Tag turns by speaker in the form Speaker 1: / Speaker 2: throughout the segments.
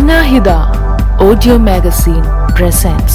Speaker 1: Anahida Audio Magazine presents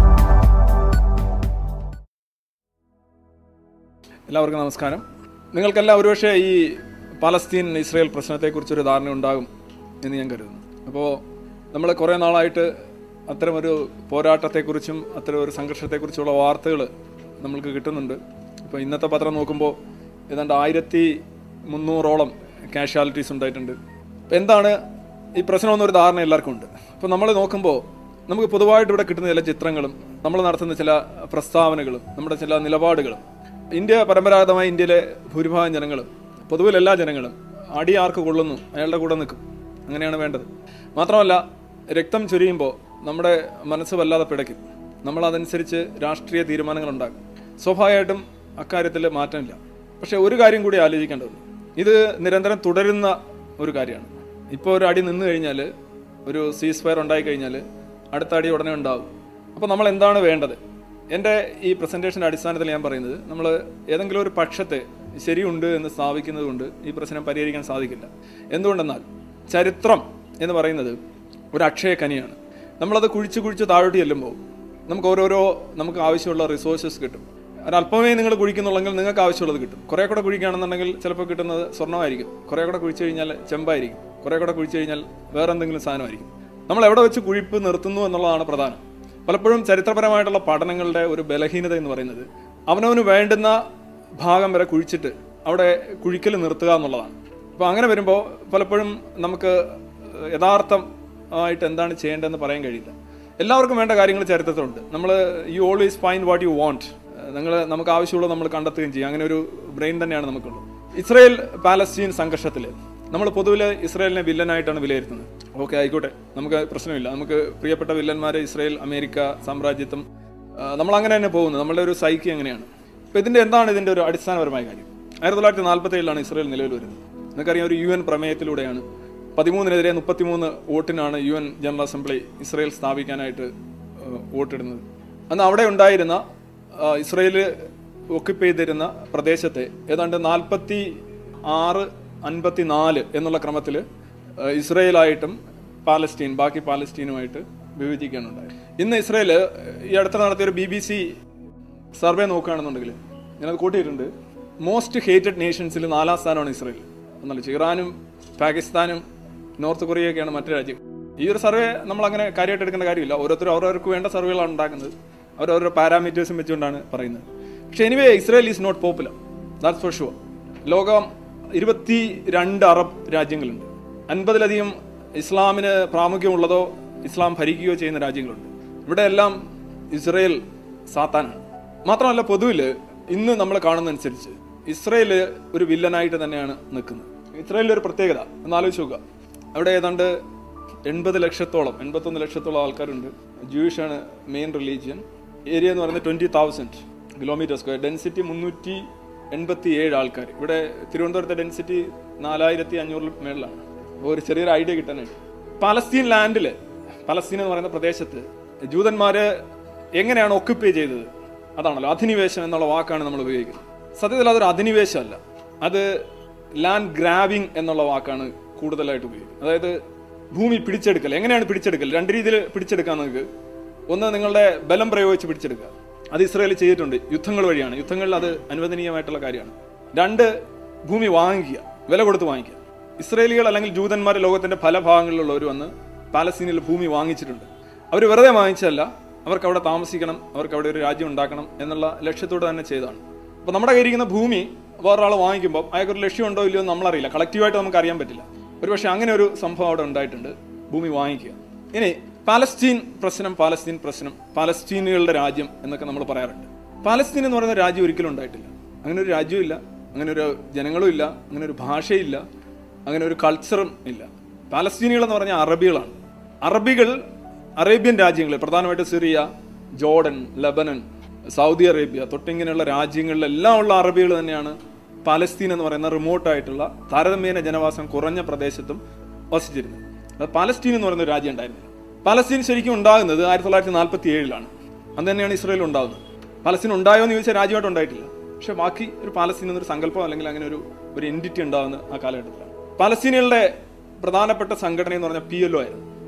Speaker 2: എല്ലാവർക്കും നമസ്കാരം നിങ്ങൾക്കെല്ലാം ഒരുപക്ഷെ ഈ പാലസ്തീൻ ഇസ്രായേൽ പ്രശ്നത്തെക്കുറിച്ചൊരു ധാരണ ഉണ്ടാകും എന്ന് ഞാൻ കരുതുന്നു അപ്പോൾ നമ്മൾ കുറേ നാളായിട്ട് അത്തരമൊരു പോരാട്ടത്തെക്കുറിച്ചും അത്തരം ഒരു സംഘർഷത്തെക്കുറിച്ചുള്ള വാർത്തകൾ നമ്മൾക്ക് കിട്ടുന്നുണ്ട് ഇപ്പോൾ ഇന്നത്തെ പത്രം നോക്കുമ്പോൾ ഏതാണ്ട് ആയിരത്തി മുന്നൂറോളം കാഷ്വാലിറ്റീസ് ഉണ്ടായിട്ടുണ്ട് അപ്പോൾ എന്താണ് ഈ പ്രശ്നം എന്നൊരു ധാരണ എല്ലാവർക്കും ഉണ്ട് അപ്പോൾ നമ്മൾ നോക്കുമ്പോൾ നമുക്ക് പൊതുവായിട്ട് ഇവിടെ കിട്ടുന്ന ചില ചിത്രങ്ങളും നമ്മൾ നടത്തുന്ന ചില പ്രസ്താവനകളും നമ്മുടെ ചില നിലപാടുകളും ഇന്ത്യ പരമ്പരാഗതമായി ഇന്ത്യയിലെ ഭൂരിഭാഗം ജനങ്ങളും പൊതുവിൽ എല്ലാ ജനങ്ങളും അടി ആർക്ക് കൊള്ളുന്നു അയാളുടെ കൂടെ നിൽക്കും അങ്ങനെയാണ് വേണ്ടത് മാത്രമല്ല രക്തം ചൊരിയുമ്പോൾ നമ്മുടെ മനസ്സ് വല്ലാതെ പിടയ്ക്കും നമ്മൾ അതനുസരിച്ച് രാഷ്ട്രീയ തീരുമാനങ്ങൾ ഉണ്ടാക്കും സ്വാഭാവികമായിട്ടും അക്കാര്യത്തിൽ മാറ്റമില്ല പക്ഷേ ഒരു കാര്യം കൂടി ആലോചിക്കേണ്ടതുണ്ട് ഇത് നിരന്തരം തുടരുന്ന ഒരു കാര്യമാണ് ഇപ്പോൾ ഒരു അടി നിന്ന് കഴിഞ്ഞാൽ ഒരു സീസ് ഫയർ ഉണ്ടായി കഴിഞ്ഞാൽ അടുത്ത അടി ഉടനെ ഉണ്ടാവും അപ്പോൾ നമ്മൾ എന്താണ് വേണ്ടത് എൻ്റെ ഈ പ്രസൻറ്റേഷൻ്റെ അടിസ്ഥാനത്തിൽ ഞാൻ പറയുന്നത് നമ്മൾ ഏതെങ്കിലും ഒരു പക്ഷത്തെ ശരിയുണ്ട് എന്ന് സ്ഥാപിക്കുന്നത് കൊണ്ട് ഈ പ്രശ്നം പരിഹരിക്കാൻ സാധിക്കില്ല എന്തുകൊണ്ടെന്നാൽ ചരിത്രം എന്ന് പറയുന്നത് ഒരു അക്ഷയ കനിയാണ് നമ്മളത് കുഴിച്ച് കുഴിച്ച് താഴോട്ട് ചെല്ലുമ്പോൾ നമുക്ക് ഓരോരോ നമുക്ക് ആവശ്യമുള്ള റിസോഴ്സസ് കിട്ടും ഒരല്പമേ നിങ്ങൾ കുഴിക്കുന്നുള്ളെങ്കിൽ നിങ്ങൾക്ക് ആവശ്യമുള്ളത് കിട്ടും കുറേ കൂടെ കുഴിക്കുകയാണെന്നുണ്ടെങ്കിൽ ചിലപ്പോൾ കിട്ടുന്നത് സ്വർണ്ണമായിരിക്കും കുറേ കൂടെ കുഴിച്ചു കഴിഞ്ഞാൽ ചെമ്പായിരിക്കും കുറേ കൂടെ കുഴിച്ചു കഴിഞ്ഞാൽ വേറെ എന്തെങ്കിലും സാധനമായിരിക്കും നമ്മൾ എവിടെ വെച്ച് കുഴിപ്പ് നിർത്തുന്നു എന്നുള്ളതാണ് പ്രധാനം പലപ്പോഴും ചരിത്രപരമായിട്ടുള്ള പഠനങ്ങളുടെ ഒരു ബലഹീനത എന്ന് പറയുന്നത് അവനവന് വേണ്ടുന്ന ഭാഗം വരെ കുഴിച്ചിട്ട് അവിടെ കുഴിക്കൽ നിർത്തുക എന്നുള്ളതാണ് അപ്പോൾ അങ്ങനെ വരുമ്പോൾ പലപ്പോഴും നമുക്ക് യഥാർത്ഥം ആയിട്ട് എന്താണ് ചെയ്യേണ്ടതെന്ന് പറയാൻ കഴിയില്ല എല്ലാവർക്കും വേണ്ട കാര്യങ്ങൾ ചരിത്രത്തിലുണ്ട് നമ്മൾ you always find what you want നിങ്ങൾ നമുക്ക് ആവശ്യമുള്ളത് നമ്മൾ കണ്ടെത്തുകയും ചെയ്യും അങ്ങനെ ഒരു ബ്രെയിൻ തന്നെയാണ് നമുക്കുള്ളത് ഇസ്രയേൽ പാലസ്തീൻ സംഘർഷത്തിൽ നമ്മൾ പൊതുവിൽ ഇസ്രയേലിനെ വില്ലനായിട്ടാണ് വിലയിരുത്തുന്നത് ഓക്കെ ആയിക്കോട്ടെ നമുക്ക് പ്രശ്നമില്ല നമുക്ക് പ്രിയപ്പെട്ട വില്ലന്മാരെ ഇസ്രയേൽ അമേരിക്ക സാമ്രാജ്യത്വം ആ, നമ്മൾ അങ്ങനെ തന്നെ പോകുന്നത് നമ്മളുടെ ഒരു സൈക്കി അങ്ങനെയാണ് അപ്പോൾ ഇതിൻ്റെ എന്താണ് ഇതിൻ്റെ ഒരു അടിസ്ഥാനപരമായ കാര്യം ആയിരത്തി തൊള്ളായിരത്തി നാൽപ്പത്തി ഏഴിലാണ് ഇസ്രയേൽ നിലവിൽ വരുന്നത് നിങ്ങൾക്കറിയാം ഒരു യു എൻ പ്രമേയത്തിലൂടെയാണ് പതിമൂന്നിനെതിരെ മുപ്പത്തിമൂന്ന് വോട്ടിനാണ് U N general assembly Israel സ്ഥാപിക്കാനായിട്ട് ആ, വോട്ടിടുന്നത് അന്ന് അവിടെ ഉണ്ടായിരുന്ന ആ, ഇസ്രയേൽ ഒക്യുപ്പ് ചെയ്തിരുന്ന പ്രദേശത്തെ ഏതാണ്ട് നാൽപ്പത്തി ആറ് അൻപത്തി നാല് എന്നുള്ള ക്രമത്തിൽ ഇസ്രയേലായിട്ടും പാലസ്റ്റീൻ ബാക്കി പാലസ്റ്റീനുമായിട്ട് വിഭജിക്കുകയാണ് ഉണ്ടായത് ഇന്ന് ഇസ്രയേൽ ഈ അടുത്ത നടത്തിയ ഒരു ബി ബി സി സർവേ നോക്കുകയാണെന്നുണ്ടെങ്കിൽ ഞാനത് കൂട്ടിയിട്ടുണ്ട് മോസ്റ്റ് ഹേറ്റഡ് നേഷൻസിൽ നാലാം സ്ഥാനമാണ് ഇസ്രയേൽ എന്നല്ല ഇറാനും പാകിസ്ഥാനും നോർത്ത് കൊറിയയൊക്കെയാണ് മറ്റു രാജ്യം ഈ ഒരു സർവേ നമ്മൾ അങ്ങനെ കാര്യമായിട്ട് എടുക്കേണ്ട കാര്യമില്ല ഓരോരുത്തരും അവരവർക്ക് വേണ്ട സർവേകളാണ് ഉണ്ടാക്കുന്നത് അവരോരോ പാരാമീറ്റേഴ്സും വെച്ചുകൊണ്ടാണ് പറയുന്നത് പക്ഷേ anyway Israel is not popular that's for sure ലോകം ഇരുപത്തി രണ്ട് അറബ് രാജ്യങ്ങളുണ്ട് അൻപതിലധികം ഇസ്ലാമിന് പ്രാമുഖ്യമുള്ളതോ ഇസ്ലാം ഭരിക്കുകയോ ചെയ്യുന്ന രാജ്യങ്ങളുണ്ട് ഇവിടെ എല്ലാം ഇസ്രയേൽ സാത്താനാണ് മാത്രമല്ല പൊതുവിൽ ഇന്ന് നമ്മൾ കാണുന്നതനുസരിച്ച് ഇസ്രയേൽ ഒരു വില്ലനായിട്ട് തന്നെയാണ് നിൽക്കുന്നത് ഇസ്രയേലിൽ ഒരു പ്രത്യേകത ഒന്ന് ആലോചിച്ച് നോക്കുക അവിടെ ഏതാണ്ട് എൺപത് ലക്ഷത്തോളം എൺപത്തൊന്ന് ലക്ഷത്തോളം ആൾക്കാരുണ്ട് ജൂയിഷ് ആണ് മെയിൻ റിലീജിയൻ ഏരിയ എന്ന് പറയുന്നത് twenty thousand kilometre square density മുന്നൂറ്റി എൺപത്തി ഏഴ് ആൾക്കാർ ഇവിടെ തിരുവനന്തപുരത്തെ ഡെൻസിറ്റി നാലായിരത്തി അഞ്ഞൂറിൽ മേളിലാണ് അപ്പോൾ ഒരു ചെറിയൊരു ഐഡിയ കിട്ടാനായിട്ട് പാലസ്തീൻ ലാൻഡിൽ പലസ്തീൻ എന്ന് പറയുന്ന പ്രദേശത്ത് ജൂതന്മാര് എങ്ങനെയാണ് ഒക്യുപ്പൈ ചെയ്തത് അതാണല്ലോ അധിനിവേശം എന്നുള്ള വാക്കാണ് നമ്മൾ ഉപയോഗിക്കുന്നത് സത്യത്തിൽ അതൊരു അധിനിവേശമല്ല അത് ലാൻഡ് ഗ്രാബിംഗ് എന്നുള്ള വാക്കാണ് കൂടുതലായിട്ട് ഉപയോഗിക്കുന്നത് അതായത് ഭൂമി പിടിച്ചെടുക്കൽ എങ്ങനെയാണ് പിടിച്ചെടുക്കൽ രണ്ട് രീതിയിൽ പിടിച്ചെടുക്കാൻ നിങ്ങൾക്ക് ഒന്ന് നിങ്ങളുടെ ബലം പ്രയോഗിച്ച് പിടിച്ചെടുക്കുക അത് ഇസ്രായേൽ ചെയ്തിട്ടുണ്ട് യുദ്ധങ്ങൾ വഴിയാണ് യുദ്ധങ്ങളിൽ അത് അനുവദനീയമായിട്ടുള്ള കാര്യമാണ് രണ്ട് ഭൂമി വാങ്ങിക്കുക വില കൊടുത്ത് വാങ്ങിക്കുക ഇസ്രയേലികൾ അല്ലെങ്കിൽ ജൂതന്മാർ ലോകത്തിന്റെ പല ഭാഗങ്ങളിലുള്ളവർ വന്ന് പാലസ്തീനിൽ ഭൂമി വാങ്ങിച്ചിട്ടുണ്ട് അവർ വെറുതെ വാങ്ങിച്ചല്ല അവർക്ക് അവിടെ താമസിക്കണം അവർക്ക് അവിടെ ഒരു രാജ്യം ഉണ്ടാക്കണം എന്നുള്ള ലക്ഷ്യത്തോടെ തന്നെ ചെയ്തതാണ് അപ്പോൾ നമ്മുടെ കയ്യിരിക്കുന്ന ഭൂമി വേറൊരാൾ വാങ്ങിക്കുമ്പോൾ അയാൾക്കൊരു ലക്ഷ്യമുണ്ടോ ഇല്ലയോ എന്ന് നമ്മളറിയില്ല കളക്റ്റീവായിട്ട് നമുക്ക് അറിയാൻ പറ്റില്ല ഒരുപക്ഷെ അങ്ങനെ ഒരു സംഭവം അവിടെ ഉണ്ടായിട്ടുണ്ട് ഭൂമി വാങ്ങിക്കുക ഇനി പാലസ്തീൻ പ്രശ്നം പാലസ്തീൻ പ്രശ്നം പാലസ്തീനുകളുടെ രാജ്യം എന്നൊക്കെ നമ്മൾ പറയാറുണ്ട് പാലസ്തീൻ എന്ന് പറയുന്ന രാജ്യം ഒരിക്കലും ഉണ്ടായിട്ടില്ല അങ്ങനെ ഒരു രാജ്യവും ഇല്ല അങ്ങനെ ഒരു ജനങ്ങളും ഇല്ല അങ്ങനെ ഒരു ഭാഷയില്ല അങ്ങനെ ഒരു കൾച്ചറും ഇല്ല പാലസ്തീനികൾ എന്ന് പറഞ്ഞാൽ അറബികളാണ് അറബികൾ അറേബ്യൻ രാജ്യങ്ങൾ പ്രധാനമായിട്ട് Syria Jordan Lebanon Saudi Arabia തൊട്ടിങ്ങനെയുള്ള രാജ്യങ്ങളിലെല്ലാം ഉള്ള അറബികൾ തന്നെയാണ് പാലസ്തീൻ എന്ന് പറയുന്ന റിമോട്ട് ആയിട്ടുള്ള താരതമ്യേന ജനവാസം കുറഞ്ഞ പ്രദേശത്തും വസിച്ചിരുന്നത് അത് പാലസ്തീൻ എന്ന് പറയുന്ന ഒരു രാജ്യം ഉണ്ടായിരുന്നില്ല പാലസ്തീൻ ശരിക്കും ഉണ്ടാകുന്നത് ആയിരത്തി തൊള്ളായിരത്തി നാൽപ്പത്തി ഏഴിലാണ് അന്ന് തന്നെയാണ് ഇസ്രയേൽ ഉണ്ടാകുന്നത് പാലസ്തീൻ ഉണ്ടായോ എന്ന് ചോദിച്ചാൽ രാജ്യമായിട്ട് ഉണ്ടായിട്ടില്ല പക്ഷെ ബാക്കി ഒരു പാലസ്തീൻ എന്നൊരു സങ്കല്പം അല്ലെങ്കിൽ അങ്ങനെ ഒരു ഒരു എൻറ്റിറ്റി ഉണ്ടാകുന്ന ആ കാലഘട്ടത്തിലാണ് പാലസ്തീനികളുടെ പ്രധാനപ്പെട്ട സംഘടന എന്ന് പറഞ്ഞാൽ പി എൽ ഒ ആയിരുന്നു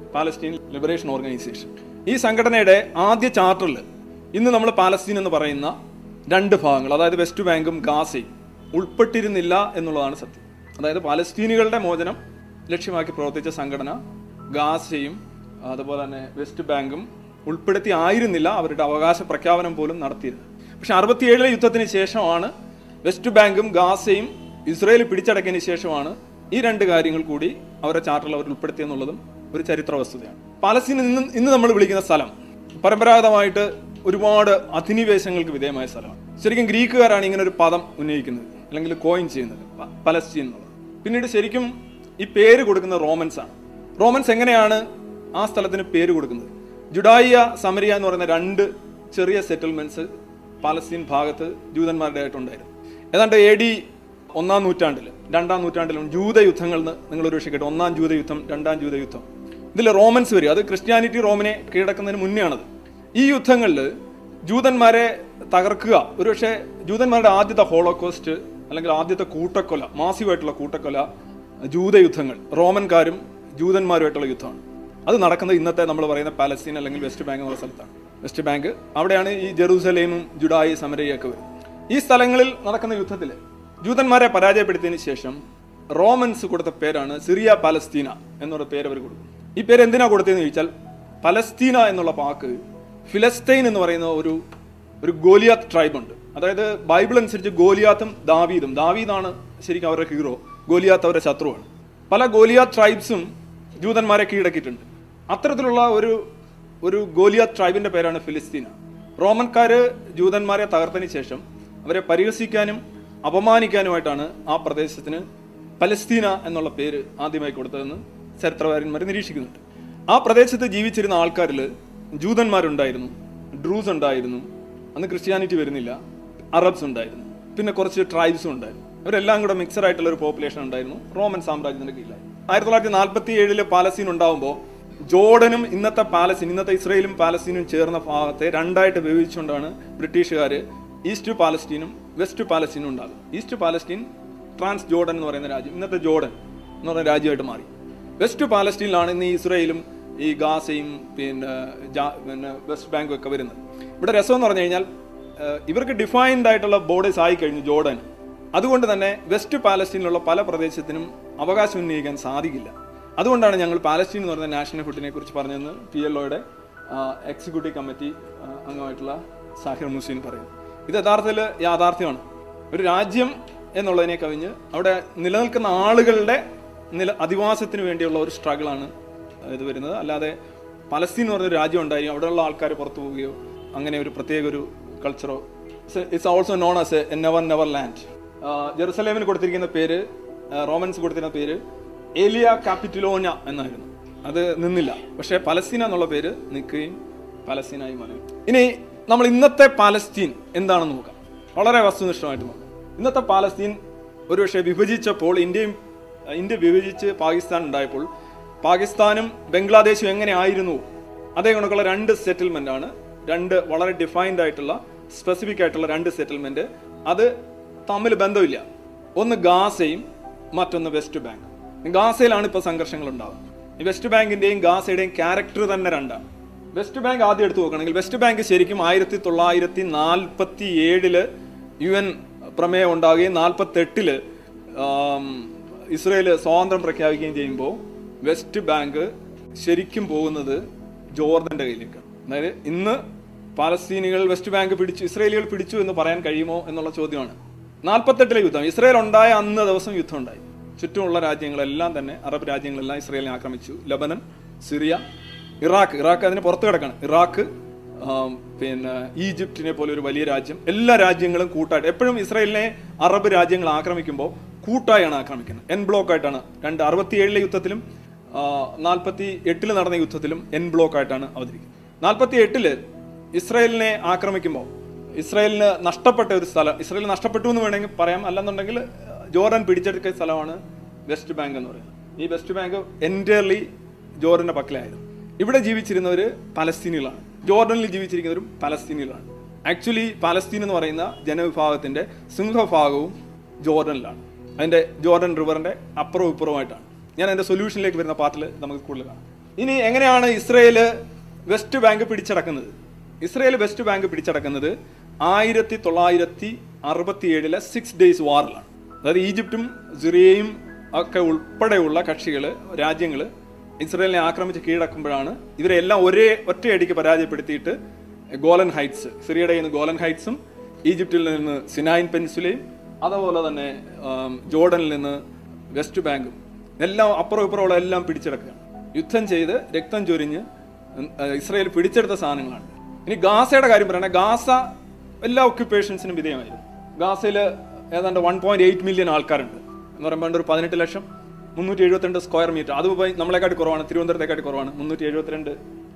Speaker 2: പാലസ്റ്റീൻ ലിബറേഷൻ ഓർഗനൈസേഷൻ ഈ സംഘടനയുടെ ആദ്യ ചാർട്ടറിൽ ഇന്ന് നമ്മൾ പാലസ്തീൻ എന്ന് പറയുന്ന രണ്ട് ഭാഗങ്ങൾ അതായത് വെസ്റ്റ് ബാങ്കും ഗാസയും ഉൾപ്പെട്ടിരുന്നില്ല എന്നുള്ളതാണ് സത്യം അതായത് പാലസ്തീനികളുടെ മോചനം ലക്ഷ്യമാക്കി പ്രവർത്തിച്ച സംഘടന ഗാസയും അതുപോലെ തന്നെ വെസ്റ്റ് ബാങ്കും ഉൾപ്പെടുത്തി ആയിരുന്നില്ല അവരുടെ അവകാശ പ്രഖ്യാപനം പോലും നടത്തിയിരുന്നത് പക്ഷെ അറുപത്തിയേഴിലെ യുദ്ധത്തിന് ശേഷമാണ് വെസ്റ്റ് ബാങ്കും ഗാസയും ഇസ്രയേൽ പിടിച്ചടക്കിയതിന് ശേഷമാണ് ഈ രണ്ട് കാര്യങ്ങൾ കൂടി അവരുടെ ചാർട്ടറിൽ അവർ ഉൾപ്പെടുത്തിയെന്നുള്ളതും ഒരു ചരിത്ര വസ്തുതയാണ് പാലസ്തീൻ ഇന്ന് ഇന്ന് നമ്മൾ വിളിക്കുന്ന സ്ഥലം പരമ്പരാഗതമായിട്ട് ഒരുപാട് അധിനിവേശങ്ങൾക്ക് വിധേയമായ സ്ഥലമാണ് ശരിക്കും ഗ്രീക്കുകാരാണ് ഇങ്ങനെ ഒരു പദം ഉന്നയിക്കുന്നത് അല്ലെങ്കിൽ കോയിൻ ചെയ്യുന്നത് പ- പലസ്തീൻ എന്നുള്ളത് പിന്നീട് ശരിക്കും ഈ പേര് കൊടുക്കുന്നത് റോമൻസ് ആണ് റോമൻസ് എങ്ങനെയാണ് ആ സ്ഥലത്തിന് പേര് കൊടുക്കുന്നത് ജുഡായിയ സമരിയ എന്ന് പറയുന്ന രണ്ട് ചെറിയ സെറ്റിൽമെന്റ്സ് പാലസ്തീൻ ഭാഗത്ത് ജൂതന്മാരുടെ ആയിട്ടുണ്ടായിരുന്നു ഏതാണ്ട് എ ഡി ഒന്നാം നൂറ്റാണ്ടിൽ രണ്ടാം നൂറ്റാണ്ടിലും ജൂതയുദ്ധങ്ങൾ എന്ന് നിങ്ങൾ ഒരു പക്ഷേ കേട്ടു ഒന്നാം ജൂതയുദ്ധം രണ്ടാം ജൂതയുദ്ധം ഇതിൽ റോമൻസ് വരും അത് ക്രിസ്ത്യാനിറ്റി റോമിനെ കീഴടക്കുന്നതിന് മുന്നേ ആണത് ഈ യുദ്ധങ്ങളിൽ ജൂതന്മാരെ തകർക്കുക ഒരുപക്ഷെ ജൂതന്മാരുടെ ആദ്യത്തെ ഹോളോകോസ്റ്റ് അല്ലെങ്കിൽ ആദ്യത്തെ കൂട്ടക്കൊല മാസീവായിട്ടുള്ള കൂട്ടക്കൊല ജൂതയുദ്ധങ്ങൾ റോമൻകാരും ജൂതന്മാരുമായിട്ടുള്ള യുദ്ധമാണ് അത് നടക്കുന്നത് ഇന്നത്തെ നമ്മൾ പറയുന്ന പാലസ്തീൻ അല്ലെങ്കിൽ വെസ്റ്റ് ബാങ്ക് എന്നുള്ള സ്ഥലത്താണ് വെസ്റ്റ് ബാങ്ക് അവിടെയാണ് ഈ ജെറൂസലേമും ജുഡായി സമരയൊക്കെ വരുന്നത് ഈ സ്ഥലങ്ങളിൽ നടക്കുന്ന യുദ്ധത്തിൽ ജൂതന്മാരെ പരാജയപ്പെടുത്തിയതിന് ശേഷം റോമൻസ് കൊടുത്ത പേരാണ് സിറിയ പാലസ്തീന എന്നുള്ള പേര് അവർ കൊടുക്കും ഈ പേര് എന്തിനാ കൊടുത്തതെന്ന് ചോദിച്ചാൽ പലസ്തീന എന്നുള്ള വാക്ക് ഫിലസ്തീൻ എന്ന് പറയുന്ന ഒരു ഒരു ഗോലിയാത്ത് ട്രൈബ് ഉണ്ട് അതായത് ബൈബിൾ അനുസരിച്ച് ഗോലിയാത്തും ദാവീദും ദാവീദാണ് ശരിക്കും അവരുടെ ഹീറോ ഗോലിയാത്ത് അവരുടെ ശത്രുവാണ് പല ഗോലിയാത്ത് ട്രൈബ്സും ജൂതന്മാരെ കീഴടക്കിയിട്ടുണ്ട് അത്തരത്തിലുള്ള ഒരു ഒരു ഗോലിയാത്ത് ട്രൈബിന്റെ പേരാണ് ഫിലിസ്തീന റോമൻകാര് ജൂതന്മാരെ തകർത്തതിന് ശേഷം അവരെ പരിഹസിക്കാനും അപമാനിക്കാനുമായിട്ടാണ് ആ പ്രദേശത്തിന് പലസ്തീന എന്നുള്ള പേര് ആദ്യമായി കൊടുത്തതെന്ന് ചരിത്രകാരന്മാർ നിരീക്ഷിക്കുന്നുണ്ട് ആ പ്രദേശത്ത് ജീവിച്ചിരുന്ന ആൾക്കാരിൽ ജൂതന്മാരുണ്ടായിരുന്നു ഡ്രൂസ് ഉണ്ടായിരുന്നു അന്ന് ക്രിസ്ത്യാനിറ്റി വരുന്നില്ല അറബ്സ് ഉണ്ടായിരുന്നു പിന്നെ കുറച്ച് ട്രൈബ്സും ഉണ്ടായിരുന്നു അവരെല്ലാം കൂടെ മിക്സഡ് ആയിട്ടുള്ള ഒരു പോപ്പുലേഷൻ ഉണ്ടായിരുന്നു റോമൻ സാമ്രാജ്യത്തിന്റെ കീഴിലായി ആയിരത്തി തൊള്ളായിരത്തി നാൽപ്പത്തി ഏഴില് പാലസ്തീൻ ഉണ്ടാവുമ്പോൾ ജോർഡനും ഇന്നത്തെ പാലസ്തീൻ ഇന്നത്തെ ഇസ്രയേലും പാലസ്തീനും ചേർന്ന ഭാഗത്തെ രണ്ടായിട്ട് വിഭജിച്ചുകൊണ്ടാണ് ബ്രിട്ടീഷുകാർ ഈസ്റ്റ് പാലസ്തീനും വെസ്റ്റ് പാലസ്തീനും ഉണ്ടാകും ഈസ്റ്റ് പാലസ്തീൻ ട്രാൻസ് ജോർഡൻ എന്ന് പറയുന്ന രാജ്യം ഇന്നത്തെ ജോർഡൻ എന്ന് പറയുന്ന രാജ്യമായിട്ട് മാറി വെസ്റ്റ് പാലസ്തീനിലാണ് ഇന്ന് ഈ ഇസ്രയേലും ഈ ഗാസയും പിന്നെ ജാ- പിന്നെ വെസ്റ്റ് ബാങ്കും ഒക്കെ വരുന്നത് ഇവിടെ രസം എന്ന് പറഞ്ഞു കഴിഞ്ഞാൽ ഏഹ്, ഇവർക്ക് ഡിഫൈൻഡ് ആയിട്ടുള്ള ബോർഡേഴ്സ് ആയി കഴിഞ്ഞു ജോർഡൻ അതുകൊണ്ട് തന്നെ വെസ്റ്റ് പാലസ്തീനിലുള്ള പല പ്രദേശത്തിനും അവകാശം ഉന്നയിക്കാൻ സാധിക്കില്ല അതുകൊണ്ടാണ് ഞങ്ങൾ പാലസ്തീൻ എന്ന് പറയുന്ന നാഷണൽ ഫുഡിനെ കുറിച്ച് പറഞ്ഞതെന്ന് പി എൽ ഒയുടെ എക്സിക്യൂട്ടീവ് കമ്മിറ്റി ആ, അംഗമായിട്ടുള്ള സാഹിർ മുസീൻ പറയുന്നു ഇത് യഥാർത്ഥത്തിൽ യാഥാർത്ഥ്യമാണ് ഒരു രാജ്യം എന്നുള്ളതിനെ കവിഞ്ഞ് അവിടെ നിലനിൽക്കുന്ന ആളുകളുടെ നില അധിവാസത്തിന് വേണ്ടിയുള്ള ഒരു സ്ട്രഗിളാണ് ഇത് വരുന്നത് അല്ലാതെ പലസ്തീൻ എന്ന് പറഞ്ഞൊരു രാജ്യം ഉണ്ടായി അവിടെയുള്ള ആൾക്കാർ പുറത്തു പോവുകയോ അങ്ങനെ ഒരു പ്രത്യേക ഒരു കൾച്ചറോ it's also known as a never never land ജെറുസലേമിന് കൊടുത്തിരിക്കുന്ന പേര് ആ, റോമൻസ് കൊടുത്തിരുന്ന പേര് ഏലിയ കാപ്പിറ്റിലോന എന്നായിരുന്നു അത് നിന്നില്ല പക്ഷേ പലസ്തീന എന്നുള്ള പേര് നിൽക്കുകയും പലസ്തീനായി മാറി ഇനി നമ്മൾ ഇന്നത്തെ പാലസ്തീൻ എന്താണെന്ന് നോക്കാം വളരെ വസ്തുനിഷ്ഠമായിട്ട് നോക്കാം ഇന്നത്തെ പാലസ്തീൻ ഒരുപക്ഷെ വിഭജിച്ചപ്പോൾ ഇന്ത്യയും ഇന്ത്യ വിഭജിച്ച് പാകിസ്ഥാൻ ഉണ്ടായപ്പോൾ പാകിസ്ഥാനും ബംഗ്ലാദേശും എങ്ങനെ ആയിരുന്നു അതേ കണക്കുള്ള രണ്ട് സെറ്റിൽമെന്റ് ആണ് രണ്ട് വളരെ ഡിഫൈൻഡ് ആയിട്ടുള്ള സ്പെസിഫിക് ആയിട്ടുള്ള രണ്ട് സെറ്റിൽമെന്റ് അത് തമ്മിൽ ബന്ധമില്ല ഒന്ന് ഗാസയും മറ്റൊന്ന് വെസ്റ്റ് ബാങ്ക് ഗാസയിലാണ് ഇപ്പോൾ സംഘർഷങ്ങൾ ഉണ്ടാകുന്നത് ഈ വെസ്റ്റ് ബാങ്കിന്റെയും ഗാസയുടെയും ക്യാരക്ടർ തന്നെ രണ്ടാണ് വെസ്റ്റ് ബാങ്ക് ആദ്യം എടുത്തു നോക്കുകയാണെങ്കിൽ വെസ്റ്റ് ബാങ്ക് ശരിക്കും ആയിരത്തി തൊള്ളായിരത്തി നാൽപ്പത്തി ഏഴില് യു എൻ പ്രമേയം ഉണ്ടാവുകയും നാൽപ്പത്തി എട്ടില് ഇസ്രയേൽ സ്വാതന്ത്ര്യം പ്രഖ്യാപിക്കുകയും ചെയ്യുമ്പോൾ വെസ്റ്റ് ബാങ്ക് ശരിക്കും പോകുന്നത് ജോർദന്റെ കയ്യിലേക്കാണ് അതായത് ഇന്ന് പാലസ്തീനികൾ വെസ്റ്റ് ബാങ്ക് പിടിച്ചു ഇസ്രയേലികൾ പിടിച്ചു എന്ന് പറയാൻ കഴിയുമോ എന്നുള്ള ചോദ്യമാണ് നാൽപ്പത്തെട്ടിലെ യുദ്ധം ഇസ്രയേൽ ഉണ്ടായ അന്ന് ദിവസം യുദ്ധം ഉണ്ടായി ചുറ്റുമുള്ള രാജ്യങ്ങളെല്ലാം തന്നെ അറബ് രാജ്യങ്ങളെല്ലാം ഇസ്രയേലിനെ ആക്രമിച്ചു ലബനൻ സിറിയ ഇറാഖ് ഇറാഖ് അതിന് പുറത്ത് കിടക്കാണ് ഇറാഖ് ആം, പിന്നെ ഈജിപ്തിനെ പോലെ ഒരു വലിയ രാജ്യം എല്ലാ രാജ്യങ്ങളും കൂട്ടായിട്ട് എപ്പോഴും ഇസ്രയേലിനെ അറബ് രാജ്യങ്ങൾ ആക്രമിക്കുമ്പോൾ കൂട്ടായാണ് ആക്രമിക്കുന്നത് എൻ ബ്ലോക്ക് ആയിട്ടാണ് രണ്ട് അറുപത്തിയേഴിലെ യുദ്ധത്തിലും നാൽപ്പത്തി എട്ടില് നടന്ന യുദ്ധത്തിലും എൻ ബ്ലോക്ക് ആയിട്ടാണ് അവതരിക്കുന്നത് നാൽപ്പത്തി എട്ടില് ഇസ്രയേലിനെ ആക്രമിക്കുമ്പോൾ ഇസ്രയേലിന് നഷ്ടപ്പെട്ട ഒരു സ്ഥലം ഇസ്രയേൽ നഷ്ടപ്പെട്ടു എന്ന് വേണമെങ്കിൽ പറയാം അല്ലെന്നുണ്ടെങ്കിൽ ജോർഡൻ പിടിച്ചെടുക്കുന്ന സ്ഥലമാണ് വെസ്റ്റ് ബാങ്ക് എന്ന് പറയുന്നത് ഈ വെസ്റ്റ് ബാങ്ക് എൻറ്റയർലി ജോർഡന്റെ പക്കലായിരുന്നു ഇവിടെ ജീവിച്ചിരുന്നവർ പലസ്തീനികളാണ് ജോർഡനിൽ ജീവിച്ചിരിക്കുന്നവരും പലസ്തീനികളാണ് ആക്ച്വലി പലസ്തീൻ എന്ന് പറയുന്ന ജനവിഭാഗത്തിന്റെ സിംഹഭാഗവും ജോർഡനിലാണ് അതിന്റെ ജോർഡൻ റിവറിന്റെ അപ്പുറവും ഇപ്പുറവുമായിട്ടാണ് ഞാൻ അതിന്റെ സൊല്യൂഷനിലേക്ക് വരുന്ന പാർട്ടിൽ നമുക്ക് കൂടുതൽ കാണാം ഇനി എങ്ങനെയാണ് ഇസ്രയേല് വെസ്റ്റ് ബാങ്ക് പിടിച്ചടക്കുന്നത് ഇസ്രയേൽ വെസ്റ്റ് ബാങ്ക് പിടിച്ചടക്കുന്നത് ആയിരത്തി തൊള്ളായിരത്തി അറുപത്തിയേഴിലെ സിക്സ് ഡേയ്സ് വാറിലാണ് അതായത് ഈജിപ്തും സിറിയയും ഒക്കെ ഉൾപ്പെടെയുള്ള കക്ഷികൾ രാജ്യങ്ങൾ ഇസ്രയേലിനെ ആക്രമിച്ച് കീഴടക്കുമ്പോഴാണ് ഇവരെല്ലാം ഒരേ ഒറ്റയടിക്ക് പരാജയപ്പെടുത്തിയിട്ട് ഗോലൻ ഹൈറ്റ്സ് സിറിയയുടെ നിന്ന് ഗോലൻ ഹൈറ്റ്സും ഈജിപ്തിൽ നിന്ന് സിനായിൻ പെൻസുലയും അതുപോലെ തന്നെ ആം, ജോർഡനിൽ നിന്ന് വെസ്റ്റ് ബാങ്കും എല്ലാം അപ്പുറം ഇപ്പുറമുള്ള എല്ലാം പിടിച്ചെടുക്കുകയാണ് യുദ്ധം ചെയ്ത് രക്തം ചൊരിഞ്ഞ് ഉം, ആ, ഇസ്രായേൽ പിടിച്ചെടുത്ത സാധനങ്ങളാണ് ഇനി ഗാസയുടെ കാര്യം പറയണേ ഗാസ എല്ലാ ഒക്യുപ്പേഷൻസിനും വിധേയമായിരുന്നു ഗാസയിൽ ഏതാണ്ട് വൺ പോയിന്റ് എയ്റ്റ് മില്യൺ ആൾക്കാരുണ്ട് എന്ന് പറയുമ്പോൾ ഒരു പതിനെട്ട് ലക്ഷം മുന്നൂറ്റി എഴുപത്തിരണ്ട് സ്ക്വയർ മീറ്റർ അത് പോയി നമ്മളെക്കാട്ടി കുറവാണ് തിരുവനന്തപുരത്തെക്കാട്ടി കുറവാണ് മുന്നൂറ്റി എഴുപത്തിരണ്ട്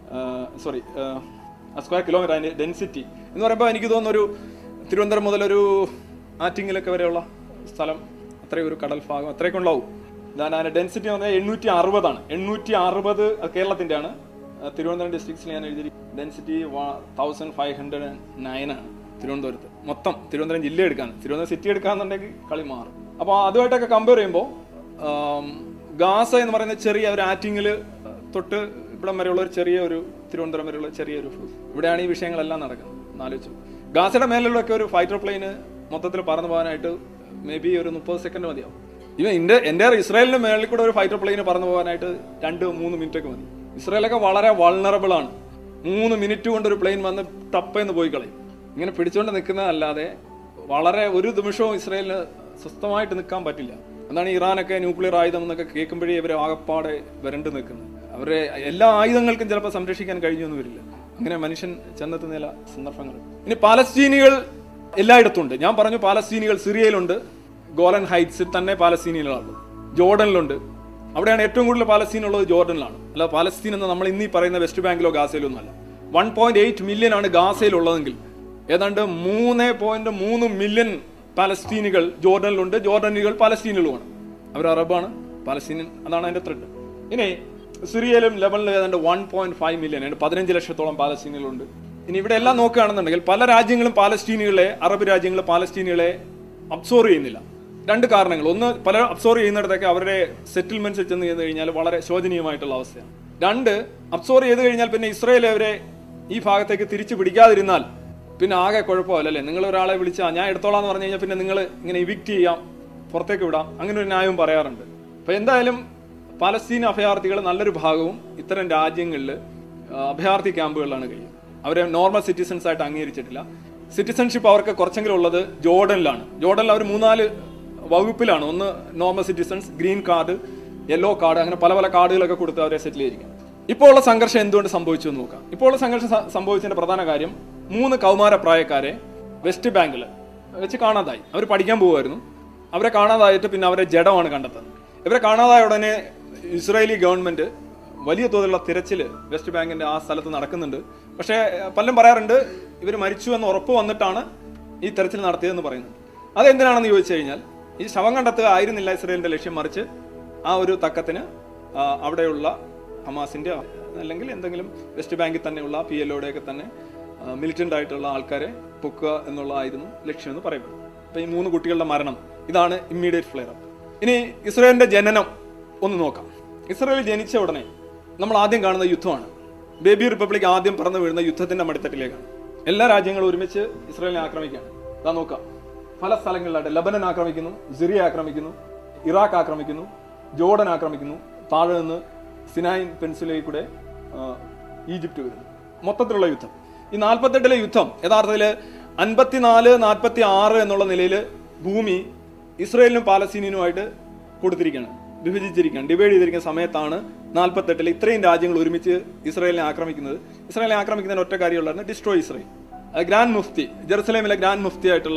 Speaker 2: സോറി സ്ക്വയർ കിലോമീറ്റർ അതിന്റെ ഡെൻസിറ്റി എന്ന് പറയുമ്പോൾ എനിക്ക് തോന്നുന്നു ഒരു തിരുവനന്തപുരം മുതൽ ഒരു ആറ്റിങ്ങിലൊക്കെ വരെയുള്ള സ്ഥലം അത്രയും ഒരു കടൽ ഭാഗം അത്രയൊക്കെ ഉണ്ടാവും ഇതാണ് അതിന്റെ ഡെൻസിറ്റി എന്ന് പറഞ്ഞാൽ എണ്ണൂറ്റി അറുപതാണ് എണ്ണൂറ്റി അറുപത് കേരളത്തിന്റെ ആണ് തിരുവനന്തപുരം ഡിസ്ട്രിക്ട്സിൽ ഞാൻ എഴുതി density thousand five hundred nine ആണ് തിരുവനന്തപുരത്ത് മൊത്തം തിരുവനന്തപുരം ജില്ല എടുക്കാൻ തിരുവനന്തപുരം സിറ്റി എടുക്കാന്നുണ്ടെങ്കിൽ കളി മാറും അപ്പോൾ അതുമായിട്ടൊക്കെ കമ്പയർ ചെയ്യുമ്പോൾ ആം, ഗാസ എന്ന് പറയുന്ന ചെറിയ ഒരു ആറ്റിങ്ങിൽ തൊട്ട് ഇവിടം വരെയുള്ള ഒരു ചെറിയ ഒരു തിരുവനന്തപുരം വരെയുള്ള ചെറിയൊരു ഇവിടെയാണ് ഈ വിഷയങ്ങളെല്ലാം നടക്കുന്നത് എന്നാലോചിച്ചു ഗാസയുടെ മേലുള്ളൊക്കെ ഒരു ഫൈറ്റർ പ്ലെയിന് മൊത്തത്തിൽ പറന്നു പോകാനായിട്ട് മേ ബി ഒരു മുപ്പത് സെക്കൻഡ് മതിയാവും ഇവ ഇന്ത്യ എൻ്റെ ഇസ്രായേലിന്റെ മേളിൽ കൂടെ ഒരു ഫൈറ്റർ പ്ലെയിന് പറന്നു പോകാനായിട്ട് രണ്ട് മൂന്ന് മിനിറ്റ് ഒക്കെ മതി ഇസ്രായേലൊക്കെ വളരെ വൾണറബിൾ ആണ് മൂന്ന് മിനിറ്റ് കൊണ്ട് ഒരു പ്ലെയിൻ വന്ന് ടപ്പേന്ന് പോയി കളയും ഇങ്ങനെ പിടിച്ചുകൊണ്ട് നിൽക്കുന്നതല്ലാതെ വളരെ ഒരു നിമിഷവും ഇസ്രായേലിന് സ്വസ്ഥമായിട്ട് നിൽക്കാൻ പറ്റില്ല എന്താണ് ഇറാനൊക്കെ ന്യൂക്ലിയർ ആയുധം എന്നൊക്കെ കേൾക്കുമ്പോഴേ ഇവർ ആകപ്പാടെ വരണ്ട് നിൽക്കുന്നത് അവരെ എല്ലാ ആയുധങ്ങൾക്കും ചിലപ്പോൾ സംരക്ഷിക്കാൻ കഴിഞ്ഞൊന്നും വരില്ല അങ്ങനെ മനുഷ്യൻ ചെന്നെത്തുന്ന ചില സന്ദർഭങ്ങൾ ഇനി പാലസ്തീനികൾ എല്ലായിടത്തും ഉണ്ട് ഞാൻ പറഞ്ഞു പാലസ്തീനികൾ സിറിയയിലുണ്ട് ഗോലൻ ഹൈറ്റ്സിൽ തന്നെ പാലസ്തീനികളുള്ളത് ജോർഡനിലുണ്ട് അവിടെയാണ് ഏറ്റവും കൂടുതൽ പാലസ്തീൻ ഉള്ളത് ജോർഡനിലാണ് അല്ല പാലസ്തീൻ എന്ന് നമ്മൾ ഇന്നീ പറയുന്ന വെസ്റ്റ് ബാങ്കിലോ ഗാസയിലോ ഒന്നല്ല വൺ പോയിന്റ് എയ്റ്റ് മില്യൺ ആണ് ഗാസയിലുള്ളതെങ്കിൽ ഏതാണ്ട് മൂന്ന് പോയിന്റ് മൂന്ന് മില്യൺ പാലസ്തീനുകൾ ജോർഡനിലുണ്ട് ജോർഡനികൾ പാലസ്തീനുകളുമാണ് അവർ അറബാണ് പാലസ്തീനിയൻ അതാണ് അതിന്റെ ത്രെഡ് ഇനി സിറിയയിലും ലെബനിലും ഏതാണ്ട് വൺ പോയിന്റ് ഫൈവ് മില്യൺ ആണ് പതിനഞ്ച് ലക്ഷത്തോളം പാലസ്തീനുകളുണ്ട് ഇനി ഇവിടെ എല്ലാം നോക്കുകയാണെന്നുണ്ടെങ്കിൽ പല രാജ്യങ്ങളും പാലസ്തീനികളെ അറബ് രാജ്യങ്ങൾ പാലസ്തീനികളെ അബ്സോർവ് ചെയ്യുന്നില്ല രണ്ട് കാരണങ്ങൾ ഒന്ന് പല അബ്സോർവ് ചെയ്യുന്നിടത്തൊക്കെ അവരുടെ സെറ്റിൽമെന്റ്സ് ചെന്ന് ചെയ്ത് കഴിഞ്ഞാൽ വളരെ ശോചനീയമായിട്ടുള്ള അവസ്ഥയാണ് രണ്ട് അബ്സോർവ് ചെയ്ത് കഴിഞ്ഞാൽ പിന്നെ ഇസ്രായേൽ അവരെ ഈ ഭാഗത്തേക്ക് തിരിച്ചു പിടിക്കാതിരുന്നാൽ പിന്നെ ആകെ കുഴപ്പമല്ലേ നിങ്ങൾ ഒരാളെ വിളിച്ചാൽ ഞാൻ എടുത്തോളാം എന്ന് പറഞ്ഞു കഴിഞ്ഞാൽ പിന്നെ നിങ്ങൾ ഇങ്ങനെ ഇവിക്റ്റ് ചെയ്യാം പുറത്തേക്ക് വിടാം അങ്ങനെ ഒരു ന്യായവും പറയാറുണ്ട് അപ്പൊ എന്തായാലും പാലസ്തീൻ അഭയാർത്ഥികൾ നല്ലൊരു ഭാഗവും ഇത്തരം രാജ്യങ്ങളിൽ അഭയാർത്ഥി ക്യാമ്പുകളിലാണ് കഴിയുന്നത് അവരെ നോർമൽ സിറ്റിസൺസ് ആയിട്ട് അംഗീകരിച്ചിട്ടില്ല സിറ്റിസൺഷിപ്പ് അവർക്ക് കുറച്ചെങ്കിലും ഉള്ളത് ജോർഡനിലാണ് ജോർഡനിൽ അവർ മൂന്നാല് വകുപ്പിലാണ് ഒന്ന് normal citizens green card yellow card അങ്ങനെ പല പല കാർഡുകളൊക്കെ കൊടുത്ത് അവരെ സെറ്റിൽ ചെയ്തിരിക്കും ഇപ്പോൾ ഉള്ള സംഘർഷം എന്തുകൊണ്ട് സംഭവിച്ചു എന്ന് നോക്കാം ഇപ്പോൾ ഉള്ള സംഘർഷം സ- സംഭവിച്ചതിന്റെ പ്രധാന കാര്യം മൂന്ന് കൗമാര പ്രായക്കാരെ വെസ്റ്റ് ബാങ്കിൽ വെച്ച് കാണാതായി അവർ പഠിക്കാൻ പോകുമായിരുന്നു അവരെ കാണാതായിട്ട് പിന്നെ അവരെ ജഡമാണ് കണ്ടെത്തുന്നത് ഇവരെ കാണാതായ ഉടനെ ഇസ്രായേലി ഗവൺമെന്റ് വലിയ തോതിലുള്ള തിരച്ചിൽ വെസ്റ്റ് ബാങ്കിന്റെ ആ സ്ഥലത്ത് നടക്കുന്നുണ്ട് പക്ഷേ ഏഹ്, പലരും പറയാറുണ്ട് ഇവർ മരിച്ചു എന്ന് ഉറപ്പ് വന്നിട്ടാണ് ഈ തെരച്ചിൽ നടത്തിയതെന്ന് പറയുന്നത് അതെന്തിനാണെന്ന് ചോദിച്ചു കഴിഞ്ഞാൽ ഈ ശവം കണ്ടെത്തുക ആയിരുന്നില്ല ഇസ്രായേലിന്റെ ലക്ഷ്യം മറിച്ച് ആ ഒരു തക്കത്തിന് ആ, അവിടെയുള്ള ഹമാസിന്റെ അല്ലെങ്കിൽ എന്തെങ്കിലും വെസ്റ്റ് ബാങ്കിൽ തന്നെയുള്ള പി എൽ ഒക്കെ തന്നെ മിലിറ്റന്റ് ആയിട്ടുള്ള ആൾക്കാരെ പൊക്കുക എന്നുള്ളതായിരുന്നു ലക്ഷ്യമെന്ന് പറയുന്നത് അപ്പൊ ഈ മൂന്ന് കുട്ടികളുടെ മരണം ഇതാണ് ഇമ്മീഡിയറ്റ് ഫ്ലെയർ അപ്പ് ഇനി ഇസ്രായേലിന്റെ ജനനം ഒന്ന് നോക്കാം ഇസ്രായേൽ ജനിച്ച ഉടനെ നമ്മൾ ആദ്യം കാണുന്ന യുദ്ധമാണ് ബേബി റിപ്പബ്ലിക് ആദ്യം പറന്നു വീഴുന്ന യുദ്ധത്തിന്റെ മടിത്തട്ടിലേക്കാണ് എല്ലാ രാജ്യങ്ങളും ഒരുമിച്ച് ഇസ്രായേലിനെ ആക്രമിക്കുകയാണ് ഇതാ നോക്കാം പല സ്ഥലങ്ങളിലായിട്ട് ലബനൻ ആക്രമിക്കുന്നു സിറിയ ആക്രമിക്കുന്നു ഇറാഖ് ആക്രമിക്കുന്നു ജോർഡൻ ആക്രമിക്കുന്നു താഴെ നിന്ന് സിനായിൻ പെൻസിലയിൽ കൂടെ ആ, ഈജിപ്റ്റ് വരുന്നു മൊത്തത്തിലുള്ള യുദ്ധം ഈ നാൽപ്പത്തെട്ടിലെ യുദ്ധം യഥാർത്ഥത്തിൽ അൻപത്തിനാല് നാൽപ്പത്തി ആറ് എന്നുള്ള നിലയിൽ ഭൂമി ഇസ്രയേലിനും പാലസ്തീനിനുമായിട്ട് കൊടുത്തിരിക്കുകയാണ് വിഭജിച്ചിരിക്കുകയാണ് ഡിവൈഡ് ചെയ്തിരിക്കുന്ന സമയത്താണ് നാൽപ്പത്തെട്ടിൽ ഇത്രയും രാജ്യങ്ങൾ ഒരുമിച്ച് ഇസ്രായേലിനെ ആക്രമിക്കുന്നത് ഇസ്രായേലിനെ ആക്രമിക്കുന്നതിന് ഒറ്റ കാര്യമുള്ളതാണ് ഡിസ്ട്രോയ് ഇസ്രായേൽ അത് ഗ്രാൻഡ് മുഫ്തി ജെറുസലേമിലെ ഗ്രാൻഡ് മുഫ്തി ആയിട്ടുള്ള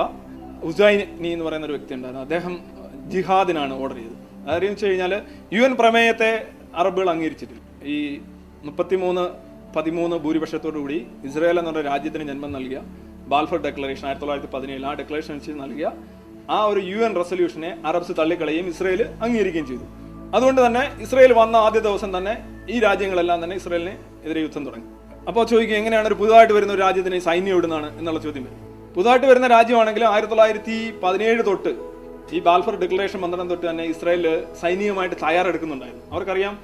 Speaker 2: ഹുസൈനി എന്ന് പറയുന്ന ഒരു വ്യക്തി ഉണ്ടായിരുന്നു അദ്ദേഹം ജിഹാദിനാണ് ഓർഡർ ചെയ്തത് അതായത് വെച്ച് കഴിഞ്ഞാൽ യു എൻ പ്രമേയത്തെ അറബുകൾ അംഗീകരിച്ചിട്ടില്ല ഈ മുപ്പത്തിമൂന്ന് പതിമൂന്ന് ഭൂരിപക്ഷത്തോടു കൂടി ഇസ്രായേൽ എന്നുള്ള രാജ്യത്തിന് ജന്മം നൽകിയ ബാൽഫർ ഡെക്ലറേഷൻ ആയിരത്തി തൊള്ളായിരത്തി പതിനേഴിൽ ആ ഡെക്ലറേഷൻ അനുസരിച്ച് നൽകിയ ആ ഒരു യു എൻ റെസൊല്യൂഷനെ അറബ്സ് തള്ളിക്കളയുകയും ഇസ്രായേൽ അംഗീകരിക്കുകയും ചെയ്തു അതുകൊണ്ട് തന്നെ ഇസ്രായേൽ വന്ന ആദ്യ ദിവസം തന്നെ ഈ രാജ്യങ്ങളെല്ലാം തന്നെ ഇസ്രായേലിനെ എതിരെ യുദ്ധം തുടങ്ങി അപ്പോൾ ചോദിക്കും എങ്ങനെയാണ് ഒരു പുതുതായിട്ട് വരുന്ന ഒരു രാജ്യത്തിന് സൈന്യം ഇടുന്നതാണ് എന്നുള്ള ചോദ്യം വരും പുതുതായിട്ട് വരുന്ന രാജ്യമാണെങ്കിൽ ആയിരത്തി തൊള്ളായിരത്തി പതിനേഴ് തൊട്ട് ഈ ബാൽഫർ ഡിക്ലറേഷൻ വന്നിടം തൊട്ട് തന്നെ ഇസ്രായേൽ സൈനികമായിട്ട് തയ്യാറെടുക്കുന്നുണ്ടായിരുന്നു അവർക്കറിയാം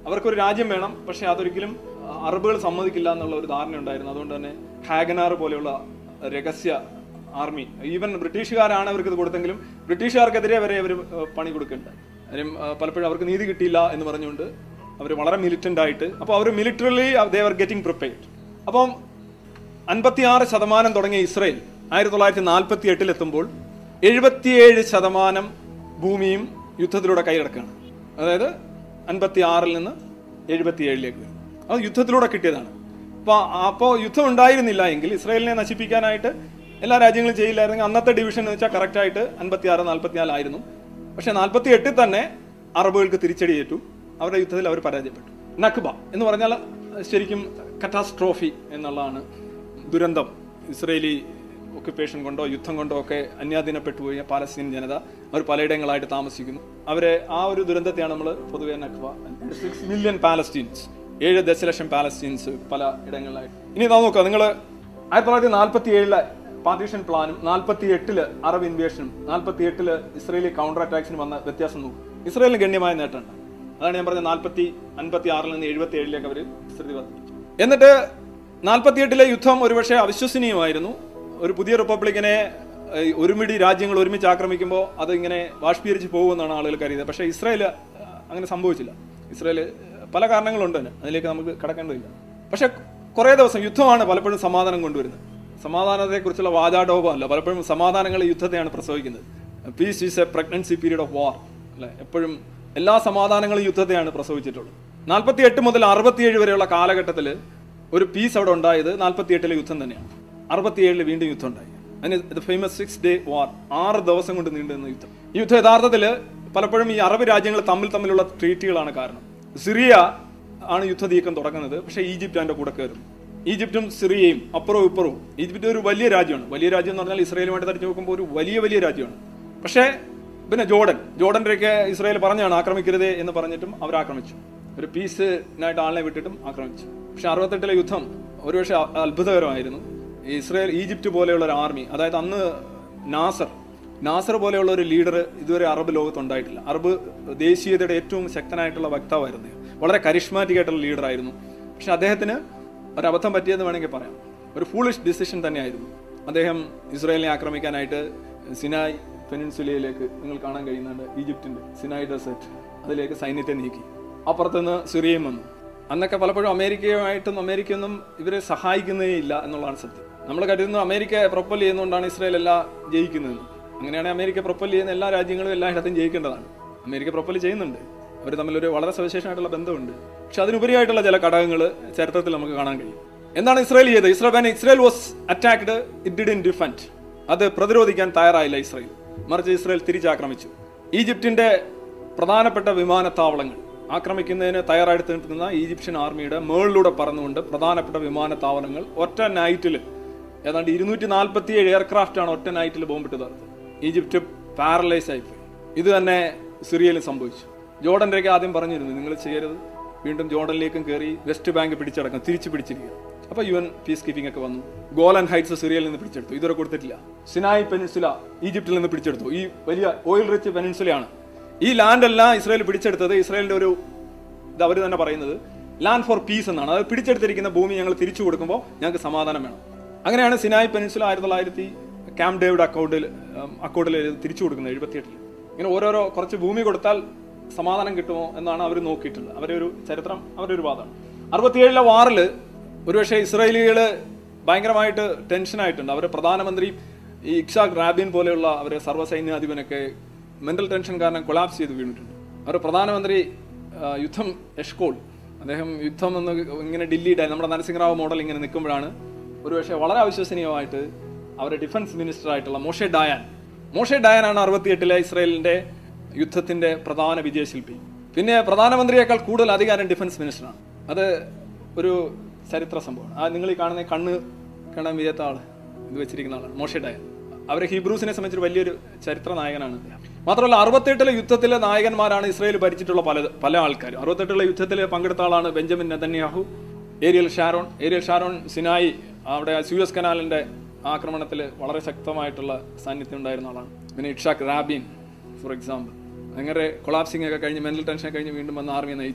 Speaker 2: അവർക്കൊരു രാജ്യം വേണം പക്ഷെ അതൊരിക്കലും ആ, അറബുകൾ സമ്മതിക്കില്ല എന്നുള്ള ഒരു ധാരണ ഉണ്ടായിരുന്നു അതുകൊണ്ട് തന്നെ ഹാഗനാർ പോലെയുള്ള രഹസ്യ ആർമി ഈവൻ ബ്രിട്ടീഷുകാരാണ് അവർക്ക് ഇത് കൊടുത്തെങ്കിലും ബ്രിട്ടീഷുകാർക്കെതിരെ വരെ അവർ പണി കൊടുക്കുന്നുണ്ട് കാര്യം ആ, പലപ്പോഴും അവർക്ക് നീതി കിട്ടിയില്ല എന്ന് പറഞ്ഞുകൊണ്ട് അവർ വളരെ മിലിറ്റന്റ് ആയിട്ട് അപ്പോൾ അവർ militarily they are getting prepared അപ്പം അൻപത്തിയാറ് ശതമാനം തുടങ്ങിയ ഇസ്രയേൽ ആയിരത്തി തൊള്ളായിരത്തി നാൽപ്പത്തി എട്ടിൽ എത്തുമ്പോൾ എഴുപത്തിയേഴ് ശതമാനം ഭൂമിയും യുദ്ധത്തിലൂടെ കൈയടക്കുകയാണ് അതായത് അൻപത്തി ആറിൽ നിന്ന് എഴുപത്തിയേഴിലേക്ക് വരും അത് യുദ്ധത്തിലൂടെ കിട്ടിയതാണ് അപ്പോൾ അപ്പോൾ യുദ്ധം ഉണ്ടായിരുന്നില്ല എങ്കിൽ ഇസ്രയേലിനെ നശിപ്പിക്കാനായിട്ട് എല്ലാ രാജ്യങ്ങളും ചെയ്യില്ലായിരുന്നെങ്കിൽ അന്നത്തെ ഡിവിഷൻ എന്ന് വെച്ചാൽ കറക്റ്റായിട്ട് അൻപത്തി ആറ് നാൽപ്പത്തിനാലായിരുന്നു പക്ഷേ നാൽപ്പത്തി എട്ടിൽ തന്നെ അറബുകൾക്ക് തിരിച്ചടി ഏറ്റു അവരുടെ യുദ്ധത്തിൽ അവർ പരാജയപ്പെട്ടു നഖ്ബ എന്ന് പറഞ്ഞാൽ ശരിക്കും കറ്റാസ്ട്രോഫി എന്നുള്ളതാണ് ദുരന്തം ഇസ്രയേലി ഒക്യുപ്പേഷൻ കൊണ്ടോ യുദ്ധം കൊണ്ടോ ഒക്കെ അന്യാധീനപ്പെട്ടു പോയ പാലസ്തീൻ ജനത അവർ പലയിടങ്ങളായിട്ട് താമസിക്കുന്നു അവരെ ആ ഒരു ദുരന്തത്തെയാണ് നമ്മൾ പൊതുവെ നഖ്ബ സിക്സ് മില്യൺ പാലസ്റ്റീൻസ് ഏഴ് ദശലക്ഷം പാലസ്റ്റീൻസ് പല ഇടങ്ങളിലായിട്ട് ഇനി ഇതാ നോക്കുക നിങ്ങൾ ആയിരത്തി തൊള്ളായിരത്തി നാൽപ്പത്തി ഏഴിലെ പാർട്ടീഷൻ പ്ലാനും നാൽപ്പത്തി എട്ടില് അറബ് ഇൻവേഷനും നാൽപ്പത്തി എട്ടില് ഇസ്രയേലി കൗണ്ടർ അറ്റാക്സിന് വന്ന വ്യത്യാസം നോക്കും ഇസ്രയേലിന് ഗണ്യമായ നേട്ടമുണ്ട് അതാണ് ഞാൻ പറഞ്ഞത് നാൽപ്പത്തി അൻപത്തി ആറിൽ നിന്ന് എഴുപത്തി ഏഴിലേക്ക് അവർ സ്ഥിതി വർദ്ധിപ്പിച്ചു എന്നിട്ട് നാൽപ്പത്തിയെട്ടിലെ യുദ്ധം ഒരുപക്ഷെ അവിശ്വസനീയമായിരുന്നു ഒരു പുതിയ റിപ്പബ്ലിക്കിനെ ഏഹ്, ഒരുമിടി രാജ്യങ്ങൾ ഒരുമിച്ച് ആക്രമിക്കുമ്പോൾ അത് ഇങ്ങനെ ബാഷ്പീകരിച്ച് പോകുമെന്നാണ് ആളുകൾ കരുതിയത് പക്ഷേ ഇസ്രായേൽ അഹ്, അങ്ങനെ സംഭവിച്ചില്ല ഇസ്രായേൽ പല കാരണങ്ങളുണ്ട് അതിന് അതിലേക്ക് നമുക്ക് കടക്കേണ്ടതില്ല പക്ഷെ കുറേ ദിവസം യുദ്ധമാണ് പലപ്പോഴും സമാധാനം കൊണ്ടുവരുന്നത് സമാധാനത്തെക്കുറിച്ചുള്ള വാചാടോപം അല്ല പലപ്പോഴും സമാധാനങ്ങൾ യുദ്ധത്തെയാണ് പ്രസവിക്കുന്നത് peace is a pregnancy period of war അല്ലെ എപ്പോഴും എല്ലാ സമാധാനങ്ങളും യുദ്ധത്തെയാണ് പ്രസവിച്ചിട്ടുള്ളത് നാൽപ്പത്തി എട്ട് മുതൽ അറുപത്തിയേഴ് വരെയുള്ള കാലഘട്ടത്തിൽ ഒരു പീസ് അവിടെ ഉണ്ടായത് നാൽപ്പത്തി എട്ടിലെ യുദ്ധം തന്നെയാണ് അറുപത്തിയേഴിൽ വീണ്ടും യുദ്ധം ഉണ്ടായി അതിന് ഫേമസ് സിക്സ് ഡേ വാർ ആറ് ദിവസം കൊണ്ട് നീണ്ടു നിന്ന യുദ്ധം ഈ യുദ്ധം യഥാർത്ഥത്തിൽ പലപ്പോഴും ഈ അറബ് രാജ്യങ്ങൾ തമ്മിൽ തമ്മിലുള്ള ട്രീറ്റുകളാണ് കാരണം സിറിയ ആണ് യുദ്ധ നീക്കം തുടങ്ങുന്നത് പക്ഷേ ഈജിപ്റ്റ് അതിന്റെ കൂടെ കയറുന്നു ഈജിപ്തും സിറിയയും അപ്പുറവും ഇപ്പുറവും ഈജിപ്റ്റ് ഒരു വലിയ രാജ്യമാണ് വലിയ രാജ്യം എന്ന് പറഞ്ഞാൽ ഇസ്രായേലുമായിട്ട് തരിച്ചു നോക്കുമ്പോൾ ഒരു വലിയ വലിയ രാജ്യമാണ് പക്ഷേ പിന്നെ ജോർഡൻ ജോർഡൻ്റെയൊക്കെ ഇസ്രായേൽ പറഞ്ഞാണ് ആക്രമിക്കരുത് എന്ന് പറഞ്ഞിട്ടും അവർ ആക്രമിച്ചു ഒരു പീസിനായിട്ട് ആളിനെ വിട്ടിട്ടും ആക്രമിച്ചു പക്ഷെ അറുപത്തെട്ടിലെ യുദ്ധം ഒരുപക്ഷെ അ- അത്ഭുതകരമായിരുന്നു ഇസ്രായേൽ ഈജിപ്റ്റ് പോലെയുള്ള ഒരു ആർമി അതായത് അന്ന് നാസർ നാസർ പോലെയുള്ള ഒരു ലീഡർ ഇതുവരെ അറബ് ലോകത്ത് ഉണ്ടായിട്ടില്ല അറബ് ദേശീയതയുടെ ഏറ്റവും ശക്തനായിട്ടുള്ള വക്താവായിരുന്നു വളരെ കരിഷ്മാറ്റിക് ആയിട്ടുള്ള ലീഡർ ആയിരുന്നു പക്ഷെ അദ്ദേഹത്തിന് ഒരു അബദ്ധം പറ്റിയെന്ന് വേണമെങ്കിൽ പറയാം ഒരു ഫൂളിഷ് ഡിസിഷൻ തന്നെയായിരുന്നു അദ്ദേഹം ഇസ്രായേലിനെ ആക്രമിക്കാനായിട്ട് സിനായ് പെനിൻസുലയിലേക്ക് നിങ്ങൾ കാണാൻ കഴിയുന്നുണ്ട് ഈജിപ്തിന്റെ സിനായ് ഡെസേർട്ട് അതിലേക്ക് സൈന്യത്തെ നീക്കി അപ്പുറത്തുനിന്ന് സിറിയയും വന്നു അന്നൊക്കെ പലപ്പോഴും അമേരിക്കയുമായിട്ടും അമേരിക്കയൊന്നും ഇവരെ സഹായിക്കുന്നേ ഇല്ല എന്നുള്ളതാണ് സത്യം നമ്മൾ കരുതുന്നു അമേരിക്ക പ്രൊപ്പൽ ചെയ്യുന്നതുകൊണ്ടാണ് ഇസ്രായേൽ എല്ലാം ജയിക്കുന്നതെന്ന് അങ്ങനെയാണെങ്കിൽ അമേരിക്ക പ്രൊപ്പൽ ചെയ്യുന്ന എല്ലാ രാജ്യങ്ങളും എല്ലായിടത്തും ജയിക്കേണ്ടതാണ് അമേരിക്ക പ്രൊപ്പൽ ചെയ്യുന്നുണ്ട് അവർ തമ്മിലൊരു വളരെ സവിശേഷമായിട്ടുള്ള ബന്ധമുണ്ട് പക്ഷെ അതിനുപരിയായിട്ടുള്ള ചില ഘടകങ്ങൾ ചരിത്രത്തിൽ നമുക്ക് കാണാൻ കഴിയും എന്താണ് ഇസ്രായേൽ ചെയ്തത് Israel Israel was attacked it did in defend അത് പ്രതിരോധിക്കാൻ തയ്യാറായില്ല ഇസ്രായേൽ മറിച്ച് ഇസ്രായേൽ തിരിച്ചാക്രമിച്ചു ഈജിപ്തിന്റെ പ്രധാനപ്പെട്ട വിമാനത്താവളങ്ങൾ ആക്രമിക്കുന്നതിന് തയ്യാറെടുത്ത് നിൽക്കുന്ന ഈജിപ്ഷ്യൻ ആർമിയുടെ മേളിലൂടെ പറന്നുകൊണ്ട് പ്രധാനപ്പെട്ട വിമാനത്താവളങ്ങൾ ഒറ്റ നൈറ്റിൽ ഏതാണ്ട് ഇരുന്നൂറ്റി നാൽപ്പത്തി ഏഴ് എയർക്രാഫ്റ്റ് ആണ് ഒറ്റ നൈറ്റിൽ ബോംബിട്ട് തകർത്തത് ഈജിപ്റ്റ് പാരലൈസ് ആയിപ്പോയി ഇത് തന്നെ സിറിയയിലും സംഭവിച്ചു ജോർഡൻ്റെയൊക്കെ ആദ്യം പറഞ്ഞിരുന്നു നിങ്ങൾ ചെയ്യരുത് വീണ്ടും ജോർഡനിലേക്കും കയറി വെസ്റ്റ് ബാങ്ക് പിടിച്ചടക്കം തിരിച്ചു പിടിച്ചിരിക്കുക അപ്പോൾ യു എൻ പീസ് കീപ്പിംഗ് ഒക്കെ വന്നു ഗോലൻ ഹൈറ്റ്സ് സിറിയയിൽ നിന്ന് പിടിച്ചെടുത്തു ഇതുവരെ കൊടുത്തിട്ടില്ല സിനായ് പെനിൻസുല ഈജിപ്തിൽ നിന്ന് പിടിച്ചെടുത്തു ഈ വലിയ ഓയിൽ റിച്ച് പെനിൻസുലയാണ് ഈ ലാൻഡ് എല്ലാം ഇസ്രായേൽ പിടിച്ചെടുത്തത് ഇസ്രായേലിന്റെ ഒരു ഇത് അവർ തന്നെ പറയുന്നത് ലാൻഡ് ഫോർ പീസ് എന്നാണ് അത് പിടിച്ചെടുത്തിരിക്കുന്ന ഭൂമി ഞങ്ങൾ തിരിച്ചു കൊടുക്കുമ്പോൾ ഞങ്ങൾക്ക് സമാധാനം വേണം അങ്ങനെയാണ് സിനായ് പെനിൻസുല ആയിരത്തി തൊള്ളായിരത്തി ക്യാമ്പ് ഡേവിഡ് അക്കൗണ്ടിൽ അക്കൗണ്ടിൽ തിരിച്ചു കൊടുക്കുന്നത് എഴുപത്തിയെട്ടിൽ ഇങ്ങനെ ഓരോരോ കുറച്ച് ഭൂമി കൊടുത്താൽ സമാധാനം കിട്ടുമോ എന്നാണ് അവർ നോക്കിയിട്ടുള്ളത് അവരെ ഒരു ചരിത്രം അവരുടെ ഒരു വാദമാണ് അറുപത്തിയേഴിലെ വാറിൽ ഒരുപക്ഷെ ഇസ്രായേലികൾ ഭയങ്കരമായിട്ട് ടെൻഷനായിട്ടുണ്ട് അവരുടെ പ്രധാനമന്ത്രി ഈ ഇക്ഷാഖ് റാബിൻ പോലെയുള്ള അവരെ സർവ്വസൈന്യാധിപനൊക്കെ മെന്റൽ ടെൻഷൻ കാരണം കൊളാപ്സ് ചെയ്ത് വീണിട്ടുണ്ട് അവരുടെ പ്രധാനമന്ത്രി ആ, യുദ്ധം എഷ്കോൾ അദ്ദേഹം യുദ്ധം എന്ന് ഇങ്ങനെ ഡില്ലീഡ് നമ്മുടെ നരസിംഹറാവ് മോഡൽ ഇങ്ങനെ നിൽക്കുമ്പോഴാണ് ഒരുപക്ഷെ വളരെ അവിശ്വസനീയമായിട്ട് അവരുടെ ഡിഫൻസ് മിനിസ്റ്റർ ആയിട്ടുള്ള മോഷെ ഡയാൻ മോഷെ ഡയാനാണ് അറുപത്തിയെട്ടിലെ ഇസ്രായേലിന്റെ യുദ്ധത്തിന്റെ പ്രധാന വിജയശില്പി പിന്നെ പ്രധാനമന്ത്രിയേക്കാൾ കൂടുതൽ അധികാരം ഡിഫൻസ് മിനിസ്റ്ററാണ് അത് ഒരു ചരിത്ര സംഭവമാണ് ആ നിങ്ങൾ ഈ കാണുന്ന ഈ കണ്ണ് കാണാൻ വയ്യാത്ത ആള് ഇത് വെച്ചിരിക്കുന്ന ആളാണ് മോഷെ ഡയൻ അവരെ ഹീബ്രൂസിനെ സംബന്ധിച്ച് വലിയൊരു ചരിത്ര നായകനാണ് അദ്ദേഹം. മാത്രമല്ല അറുപത്തെട്ടിലെ യുദ്ധത്തിലെ നായകന്മാരാണ് ഇസ്രായേൽ ഭരിച്ചിട്ടുള്ള പല പല ആൾക്കാരും അറുപത്തെട്ടിലെ യുദ്ധത്തിൽ പങ്കെടുത്ത ആളാണ് Benjamin Netanyahu Ariel Sharon Ariel Sharon Sinai അവിടെ സൂയസ് കനാലിന്റെ ആക്രമണത്തിൽ വളരെ ശക്തമായിട്ടുള്ള സാന്നിധ്യം ഉണ്ടായിരുന്ന ആളാണ് പിന്നെ ഇഷാഖ് റാബിൻ ഫോർ എക്സാമ്പിൾ അങ്ങനെ കൊളാപ്സിംഗ് ഒക്കെ കഴിഞ്ഞ് മെന്റൽ ടെൻഷൻ കഴിഞ്ഞ് വീണ്ടും വന്ന് ആർമിയെ നയിച്ചു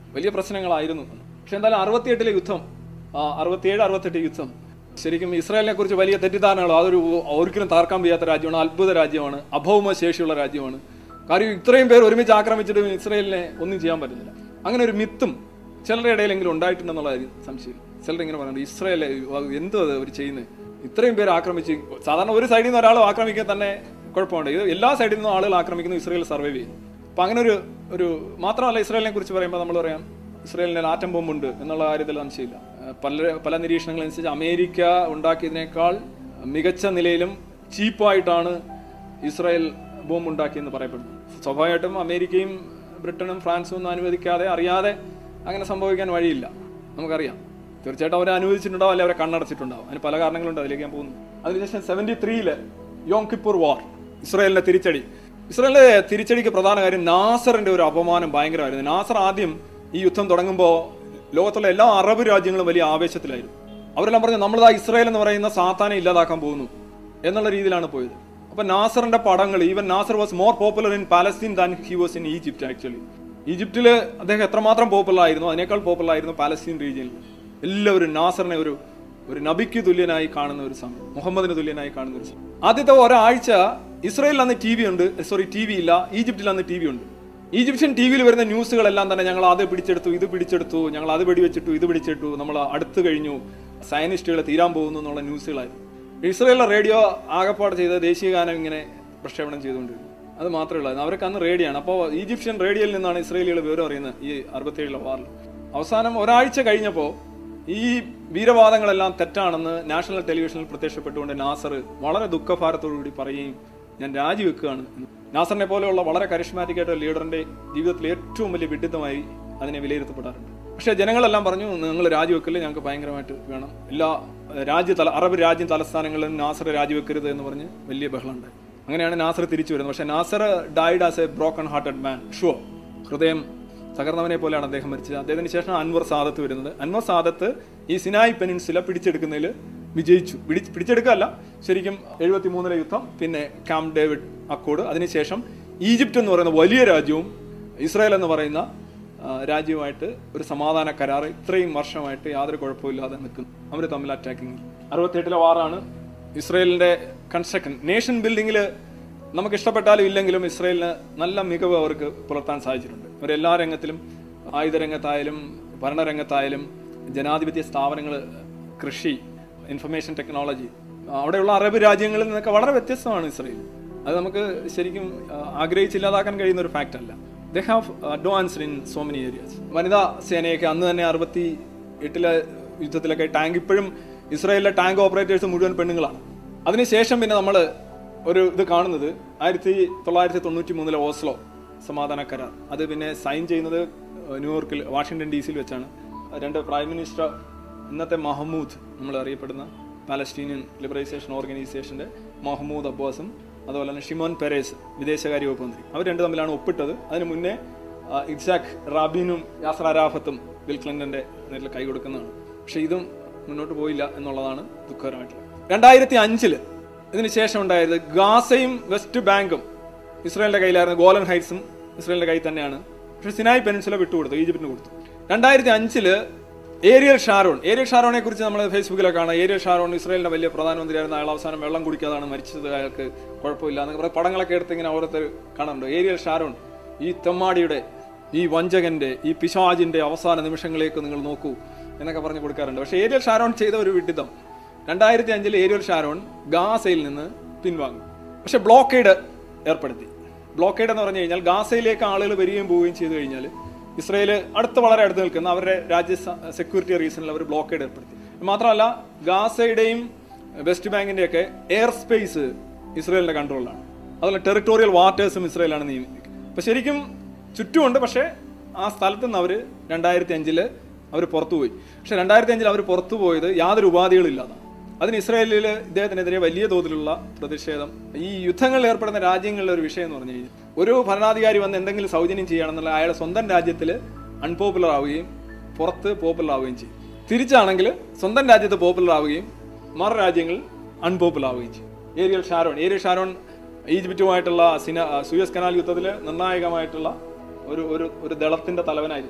Speaker 2: വലിയ പ്രശ്നങ്ങളായിരുന്നു പക്ഷെ എന്തായാലും അറുപത്തിയെട്ടിലെ യുദ്ധം ആ അറുപത്തിയേഴ് അറുപത്തെട്ട് യുദ്ധം ശരിക്കും ഇസ്രായേലിനെ കുറിച്ച് വലിയ തെറ്റിദ്ധാരണകൾ അതൊരു ഒരിക്കലും താർക്കാൻ വയ്യാത്ത രാജ്യമാണ് അത്ഭുത രാജ്യമാണ് അഭൗമ ശേഷിയുള്ള രാജ്യമാണ് കാര്യം ഇത്രയും പേർ ഒരുമിച്ച് ആക്രമിച്ചിട്ടും ഇസ്രായേലിനെ ഒന്നും ചെയ്യാൻ പറ്റുന്നില്ല അങ്ങനെ ഒരു മിത്തും ചിലരുടെ ഇടയിലെങ്കിലും ഉണ്ടായിട്ടുണ്ടെന്നുള്ള കാര്യം സംശയം ചിലർ ഇങ്ങനെ പറയുന്നത് ഇസ്രായേൽ എന്തോ അത് അവർ ചെയ്യുന്നത് ഇത്രയും പേര് ആക്രമിച്ച് സാധാരണ ഒരു സൈഡിൽ നിന്ന് ഒരാൾ ആക്രമിക്കാൻ തന്നെ കുഴപ്പമുണ്ട് ഇത് എല്ലാ സൈഡിൽ നിന്നും ആളുകൾ ആക്രമിക്കുന്നു ഇസ്രായേൽ സർവൈവ് ചെയ്യും അപ്പം അങ്ങനെ ഒരു ഒരു മാത്രമല്ല ഇസ്രായേലിനെ കുറിച്ച് പറയുമ്പോൾ നമ്മൾ പറയാം ഇസ്രായേലിന് ആറ്റം ബോംബുണ്ട് എന്നുള്ള കാര്യത്തിൽ സംശയമില്ല ഏഹ് പല പല നിരീക്ഷണങ്ങളനുസരിച്ച് അമേരിക്ക ഉണ്ടാക്കിയതിനേക്കാൾ മികച്ച നിലയിലും ചീപ്പായിട്ടാണ് ഇസ്രായേൽ ബോംബ് ഉണ്ടാക്കിയെന്ന് പറയപ്പെടുന്നു സ്വാഭാവികമായിട്ടും അമേരിക്കയും ബ്രിട്ടനും ഫ്രാൻസും ഒന്നും അനുവദിക്കാതെ അറിയാതെ അങ്ങനെ സംഭവിക്കാൻ വഴിയില്ല നമുക്കറിയാം തീർച്ചയായിട്ടും അവരെ അനുവദിച്ചിട്ടുണ്ടാവും അല്ലെങ്കിൽ അവരെ കണ്ണടച്ചിട്ടുണ്ടാവും അതിന് പല കാരണങ്ങളുണ്ട് അതിലേക്ക് ഞാൻ പോകുന്നു അതിനുശേഷം സെവൻറ്റി ത്രീയില് യോങ് കിപ്പൂർ വാർ ഇസ്രായേലിന്റെ തിരിച്ചടി ഇസ്രായേലിന്റെ തിരിച്ചടിക്ക് പ്രധാന കാര്യം നാസറിന്റെ ഒരു അപമാനം ഭയങ്കരമായിരുന്നു നാസർ ആദ്യം ഈ യുദ്ധം തുടങ്ങുമ്പോൾ ലോകത്തുള്ള എല്ലാ അറബ് രാജ്യങ്ങളും വലിയ ആവേശത്തിലായിരുന്നു അവരെല്ലാം പറഞ്ഞു നമ്മളിതാ ഇസ്രായേൽ എന്ന് പറയുന്ന സാത്താനെ ഇല്ലാതാക്കാൻ പോകുന്നു എന്നുള്ള രീതിയിലാണ് പോയത് അപ്പൊ നാസറിന്റെ പടങ്ങൾ even Nasser was more popular in Palestine than he was in Egypt actually ഈജിപ്തിൽ അദ്ദേഹം എത്രമാത്രം പോപ്പുലർ ആയിരുന്നു അതിനേക്കാൾ പോപ്പുലർ ആയിരുന്നു പാലസ്തീൻ റീജിയനിൽ എല്ലാവരും നാസറിനെ ഒരു ഒരു നബിക്ക് തുല്യനായി കാണുന്ന ഒരു സമയം മുഹമ്മദിന് തുല്യനായി കാണുന്ന ഒരു സമയം ആദ്യത്തെ ഒരാഴ്ച ഇസ്രായേലിൽ അന്ന് ടി വി ഉണ്ട് സോറി ടി വി ഇല്ല ഈജിപ്തിൽ അന്ന് ടി വി ഉണ്ട് ഈജിപ്ഷ്യൻ ടി വിയിൽ വരുന്ന ന്യൂസുകളെല്ലാം തന്നെ ഞങ്ങൾ അത് പിടിച്ചെടുത്തു ഇത് പിടിച്ചെടുത്തു ഞങ്ങൾ അത് വെടിവെച്ചിട്ടു ഇത് പിടിച്ചിട്ടു നമ്മൾ അടുത്ത് കഴിഞ്ഞു സയനിസ്റ്റുകൾ തീരാൻ പോകുന്നു എന്നുള്ള ന്യൂസുകളായിരുന്നു ഇസ്രായേലിലെ റേഡിയോ ആകപ്പാട് ചെയ്ത ദേശീയ ഗാനം ഇങ്ങനെ പ്രക്ഷേപണം ചെയ്തുകൊണ്ടിരുന്നു അത് മാത്രമേ ഉള്ളൂ അവർക്ക് അന്ന് റേഡിയോയാണ് അപ്പോൾ ഈജിപ്ഷ്യൻ റേഡിയോയിൽ നിന്നാണ് ഇസ്രായേലികൾ വിവരം അറിയുന്നത് ഈ അറുപത്തേഴിലെ വാറിൽ അവസാനം ഒരാഴ്ച കഴിഞ്ഞപ്പോൾ ഈ വീരവാദങ്ങളെല്ലാം തെറ്റാണെന്ന് നാഷണൽ ടെലിവിഷനിൽ പ്രത്യക്ഷപ്പെട്ടുകൊണ്ട് നാസർ വളരെ ദുഃഖഭാരത്തോടുകൂടി പറയുകയും ഞാൻ രാജിവെക്കുകയാണ് എന്ന്. നാസറിനെ പോലെയുള്ള വളരെ കരിഷ്മാറ്റിക് ആയിട്ടുള്ള ലീഡറിന്റെ ജീവിതത്തിൽ ഏറ്റവും വലിയ വിഡിത്തമായി അതിനെ വിലയിരുത്തപ്പെടാറുണ്ട് പക്ഷേ ജനങ്ങളെല്ലാം പറഞ്ഞു നിങ്ങൾ രാജിവെക്കല് ഞങ്ങൾക്ക് ഭയങ്കരമായിട്ട് വേണം എല്ലാ ഏഹ്, രാജ്യ തല അറബ് രാജ്യം തലസ്ഥാനങ്ങളിലും നാസർ രാജിവെക്കരുത് എന്ന് പറഞ്ഞ് വലിയ ബഹളം ഉണ്ടായി അങ്ങനെയാണ് നാസർ തിരിച്ചു വരുന്നത് പക്ഷേ Nasser died as a broken hearted man sure ഹൃദയം തകർന്നവനെ പോലെയാണ് അദ്ദേഹം മരിച്ചത് അദ്ദേഹത്തിന് ശേഷം അൻവർ സാദത്ത് വരുന്നത് അൻവർ സാദത്ത് ഈ സിനായ് പെനിൻസുല പിടിച്ചെടുക്കുന്നതിൽ വിജയിച്ചു പിടി- പിടിച്ചെടുക്കുകയല്ല ശരിക്കും എഴുപത്തി മൂന്നിലെ യുദ്ധം പിന്നെ ക്യാമ്പ് ഡേവിഡ് അക്കോഡ് അതിനുശേഷം ഈജിപ്റ്റ് എന്ന് പറയുന്ന വലിയ രാജ്യവും ഇസ്രായേൽ എന്ന് പറയുന്ന ആ, രാജ്യവുമായിട്ട് ഒരു സമാധാന കരാർ ഇത്രയും വർഷമായിട്ട് യാതൊരു കുഴപ്പമില്ലാതെ നിൽക്കുന്നു അവർ തമ്മിൽ അറ്റാക്കിങ് അറുപത്തിയെട്ടിലെ വാറാണ് ഇസ്രായേലിന്റെ കൺസ്ട്രക്ഷൻ നേഷൻ ബിൽഡിങ്ങിൽ നമുക്ക് ഇഷ്ടപ്പെട്ടാലും ഇല്ലെങ്കിലും ഇസ്രായേലിന് നല്ല മികവ് അവർക്ക് പുലർത്താൻ സാധിച്ചിട്ടുണ്ട് അവർ എല്ലാ രംഗത്തിലും ആയുധ രംഗത്തായാലും ഭരണരംഗത്തായാലും ജനാധിപത്യ സ്ഥാപനങ്ങൾ കൃഷി ഇൻഫർമേഷൻ ടെക്നോളജി അവിടെയുള്ള അറബ് രാജ്യങ്ങളിൽ നിന്നൊക്കെ വളരെ വ്യത്യസ്തമാണ് ഇസ്രായേൽ അത് നമുക്ക് ശരിക്കും ആ, ആഗ്രഹിച്ചില്ലാതാക്കാൻ കഴിയുന്ന ഒരു ഫാക്റ്റ് അല്ല they have advanced in so many areas വനിതാ സേനയൊക്കെ അന്ന് തന്നെ അറുപത്തി എട്ടിലെ യുദ്ധത്തിലൊക്കെ ടാങ്ക് ഇപ്പോഴും ഇസ്രായേലിലെ ടാങ്ക് ഓപ്പറേറ്റേഴ്സ് മുഴുവൻ പെണ്ണുങ്ങളാണ് അതിനുശേഷം പിന്നെ നമ്മൾ ഒരു ഇത് കാണുന്നത് ആയിരത്തി തൊള്ളായിരത്തി തൊണ്ണൂറ്റി മൂന്നിലെ ഓസ്ലോ സമാധാന കരാർ അത് പിന്നെ സൈൻ ചെയ്യുന്നത് ന്യൂയോർക്കിൽ വാഷിംഗ്ടൺ ഡി സിയിൽ വെച്ചാണ് രണ്ട് പ്രൈം മിനിസ്റ്റർ ഇന്നത്തെ മഹമ്മൂദ് നമ്മൾ അറിയപ്പെടുന്ന പാലസ്റ്റീനിയൻ ലിബറൈസേഷൻ ഓർഗനൈസേഷന്റെ മഹമ്മൂദ് അബ്ബാസും അതുപോലെ തന്നെ ഷിമോൻ പെരേസ് വിദേശകാര്യ വകുപ്പ് മന്ത്രി അവർ രണ്ടു തമ്മിലാണ് ഒപ്പിട്ടത് അതിന് മുന്നേ ആ, ഇറ്റ്സാഖ് റാബീനും യാസർ അരാഫത്തും ബിൽ ക്ലിന്റന്റെ നേരിൽ കൈ കൊടുക്കുന്നതാണ് പക്ഷെ ഇതും മുന്നോട്ട് പോയില്ല എന്നുള്ളതാണ് ദുഃഖകരമായിട്ടുള്ളത് രണ്ടായിരത്തി അഞ്ചില് ഇതിന് ശേഷം ഉണ്ടായത് ഗാസയും വെസ്റ്റ് ബാങ്കും ഇസ്രായേലിന്റെ കയ്യിലായിരുന്നു ഗോലൻ ഹൈറ്റ്സും ഇസ്രായേലിന്റെ കയ്യിൽ തന്നെയാണ് പക്ഷെ സിനായ് പെനിൻസുല വിട്ടുകൊടുത്തു ഈജിപ്തിന് കൊടുത്തു രണ്ടായിരത്തി അഞ്ചില് ഏരിയൽ ഷാരോൺ ഏരിയൽ ഷാരോണെ കുറിച്ച് നമ്മൾ ഫേസ്ബുക്കിലൊക്കെ കാണാം ഏരിയൽ ഷാരോൺ ഇസ്രായേലിന്റെ വലിയ പ്രധാനമന്ത്രിയായിരുന്ന അയാൾ അവസാനം വെള്ളം കുടിക്കാതാണ് മരിച്ചത് അയാൾക്ക് കുഴപ്പമില്ല എന്നൊക്കെ പറഞ്ഞ് പടങ്ങളൊക്കെ എടുത്ത് ഇങ്ങനെ ഓരോരുത്തർ കാണുന്നുണ്ട് ഏരിയൽ ഷാരോൺ ഈ തെമ്മാടിയുടെ ഈ വഞ്ചകന്റെ ഈ പിശാജിന്റെ അവസാന നിമിഷങ്ങളിലേക്ക് നിങ്ങൾ നോക്കൂ എന്നൊക്കെ പറഞ്ഞ് കൊടുക്കാറുണ്ട് പക്ഷേ ഏരിയൽ ഷാരോൺ ചെയ്ത ഒരു വിഡിതം രണ്ടായിരത്തി അഞ്ചിൽ ഏരിയൽ ഷാരോൺ ഗാസയിൽ നിന്ന് പിൻവാങ്ങി പക്ഷെ ബ്ലോക്കേഡ് ഏർപ്പെടുത്തി ബ്ലോക്കേഡ് എന്ന് പറഞ്ഞു കഴിഞ്ഞാൽ ഗാസയിലേക്ക് ആളുകൾ വരികയും പോവുകയും ചെയ്തു കഴിഞ്ഞാൽ ഇസ്രയേൽ അടുത്ത് വളരെ അടുത്ത് നിൽക്കുന്ന അവരുടെ രാജ്യ സെക്യൂരിറ്റി റീസണിൽ അവർ ബ്ലോക്കേഡ് ഏർപ്പെടുത്തി മാത്രമല്ല ഗാസയുടെയും വെസ്റ്റ് ബാങ്കിന്റെയൊക്കെ എയർ സ്പേസ് ഇസ്രയേലിന്റെ കൺട്രോളിലാണ് അതുപോലെ ടെറിട്ടോറിയൽ വാട്ടേഴ്സും ഇസ്രയേലാണ് നിയമിക്കുന്നത് അപ്പൊ ശരിക്കും ചുറ്റുമുണ്ട് പക്ഷേ ആ സ്ഥലത്ത് നിന്ന് അവർ രണ്ടായിരത്തി അഞ്ചില് അവർ പുറത്തുപോയി പക്ഷെ രണ്ടായിരത്തി അഞ്ചിൽ അവർ പുറത്തു പോയത് യാതൊരു ഉപാധികളും ഇല്ലാതാണ് അതിന് ഇസ്രായേലിൽ ഇദ്ദേഹത്തിനെതിരെ വലിയ തോതിലുള്ള പ്രതിഷേധം ഈ യുദ്ധങ്ങളിൽ ഏർപ്പെടുന്ന രാജ്യങ്ങളിലെ ഒരു വിഷയം എന്ന് പറഞ്ഞു കഴിഞ്ഞാൽ ഒരു ഭരണാധികാരി വന്ന് എന്തെങ്കിലും സൗജന്യം ചെയ്യണമെന്നുള്ള അയാളുടെ സ്വന്തം രാജ്യത്തിൽ അൺപോപ്പുലർ ആവുകയും പുറത്ത് പോപ്പുലർ ആവുകയും ചെയ്യും തിരിച്ചാണെങ്കിൽ സ്വന്തം രാജ്യത്ത് പോപ്പുലർ ആവുകയും മറു രാജ്യങ്ങളിൽ അൺപോപ്പുലർ ആവുകയും ചെയ്യും ഏരിയൽ ഷാരോൺ ഏരിയൽ ഷാരോൺ ഈജിപ്റ്റുമായിട്ടുള്ള സിന സൂയസ് കനാൽ യുദ്ധത്തിൽ നിർണായകമായിട്ടുള്ള ഒരു ഒരു ഒരു ദളത്തിന്റെ തലവനായിരുന്നു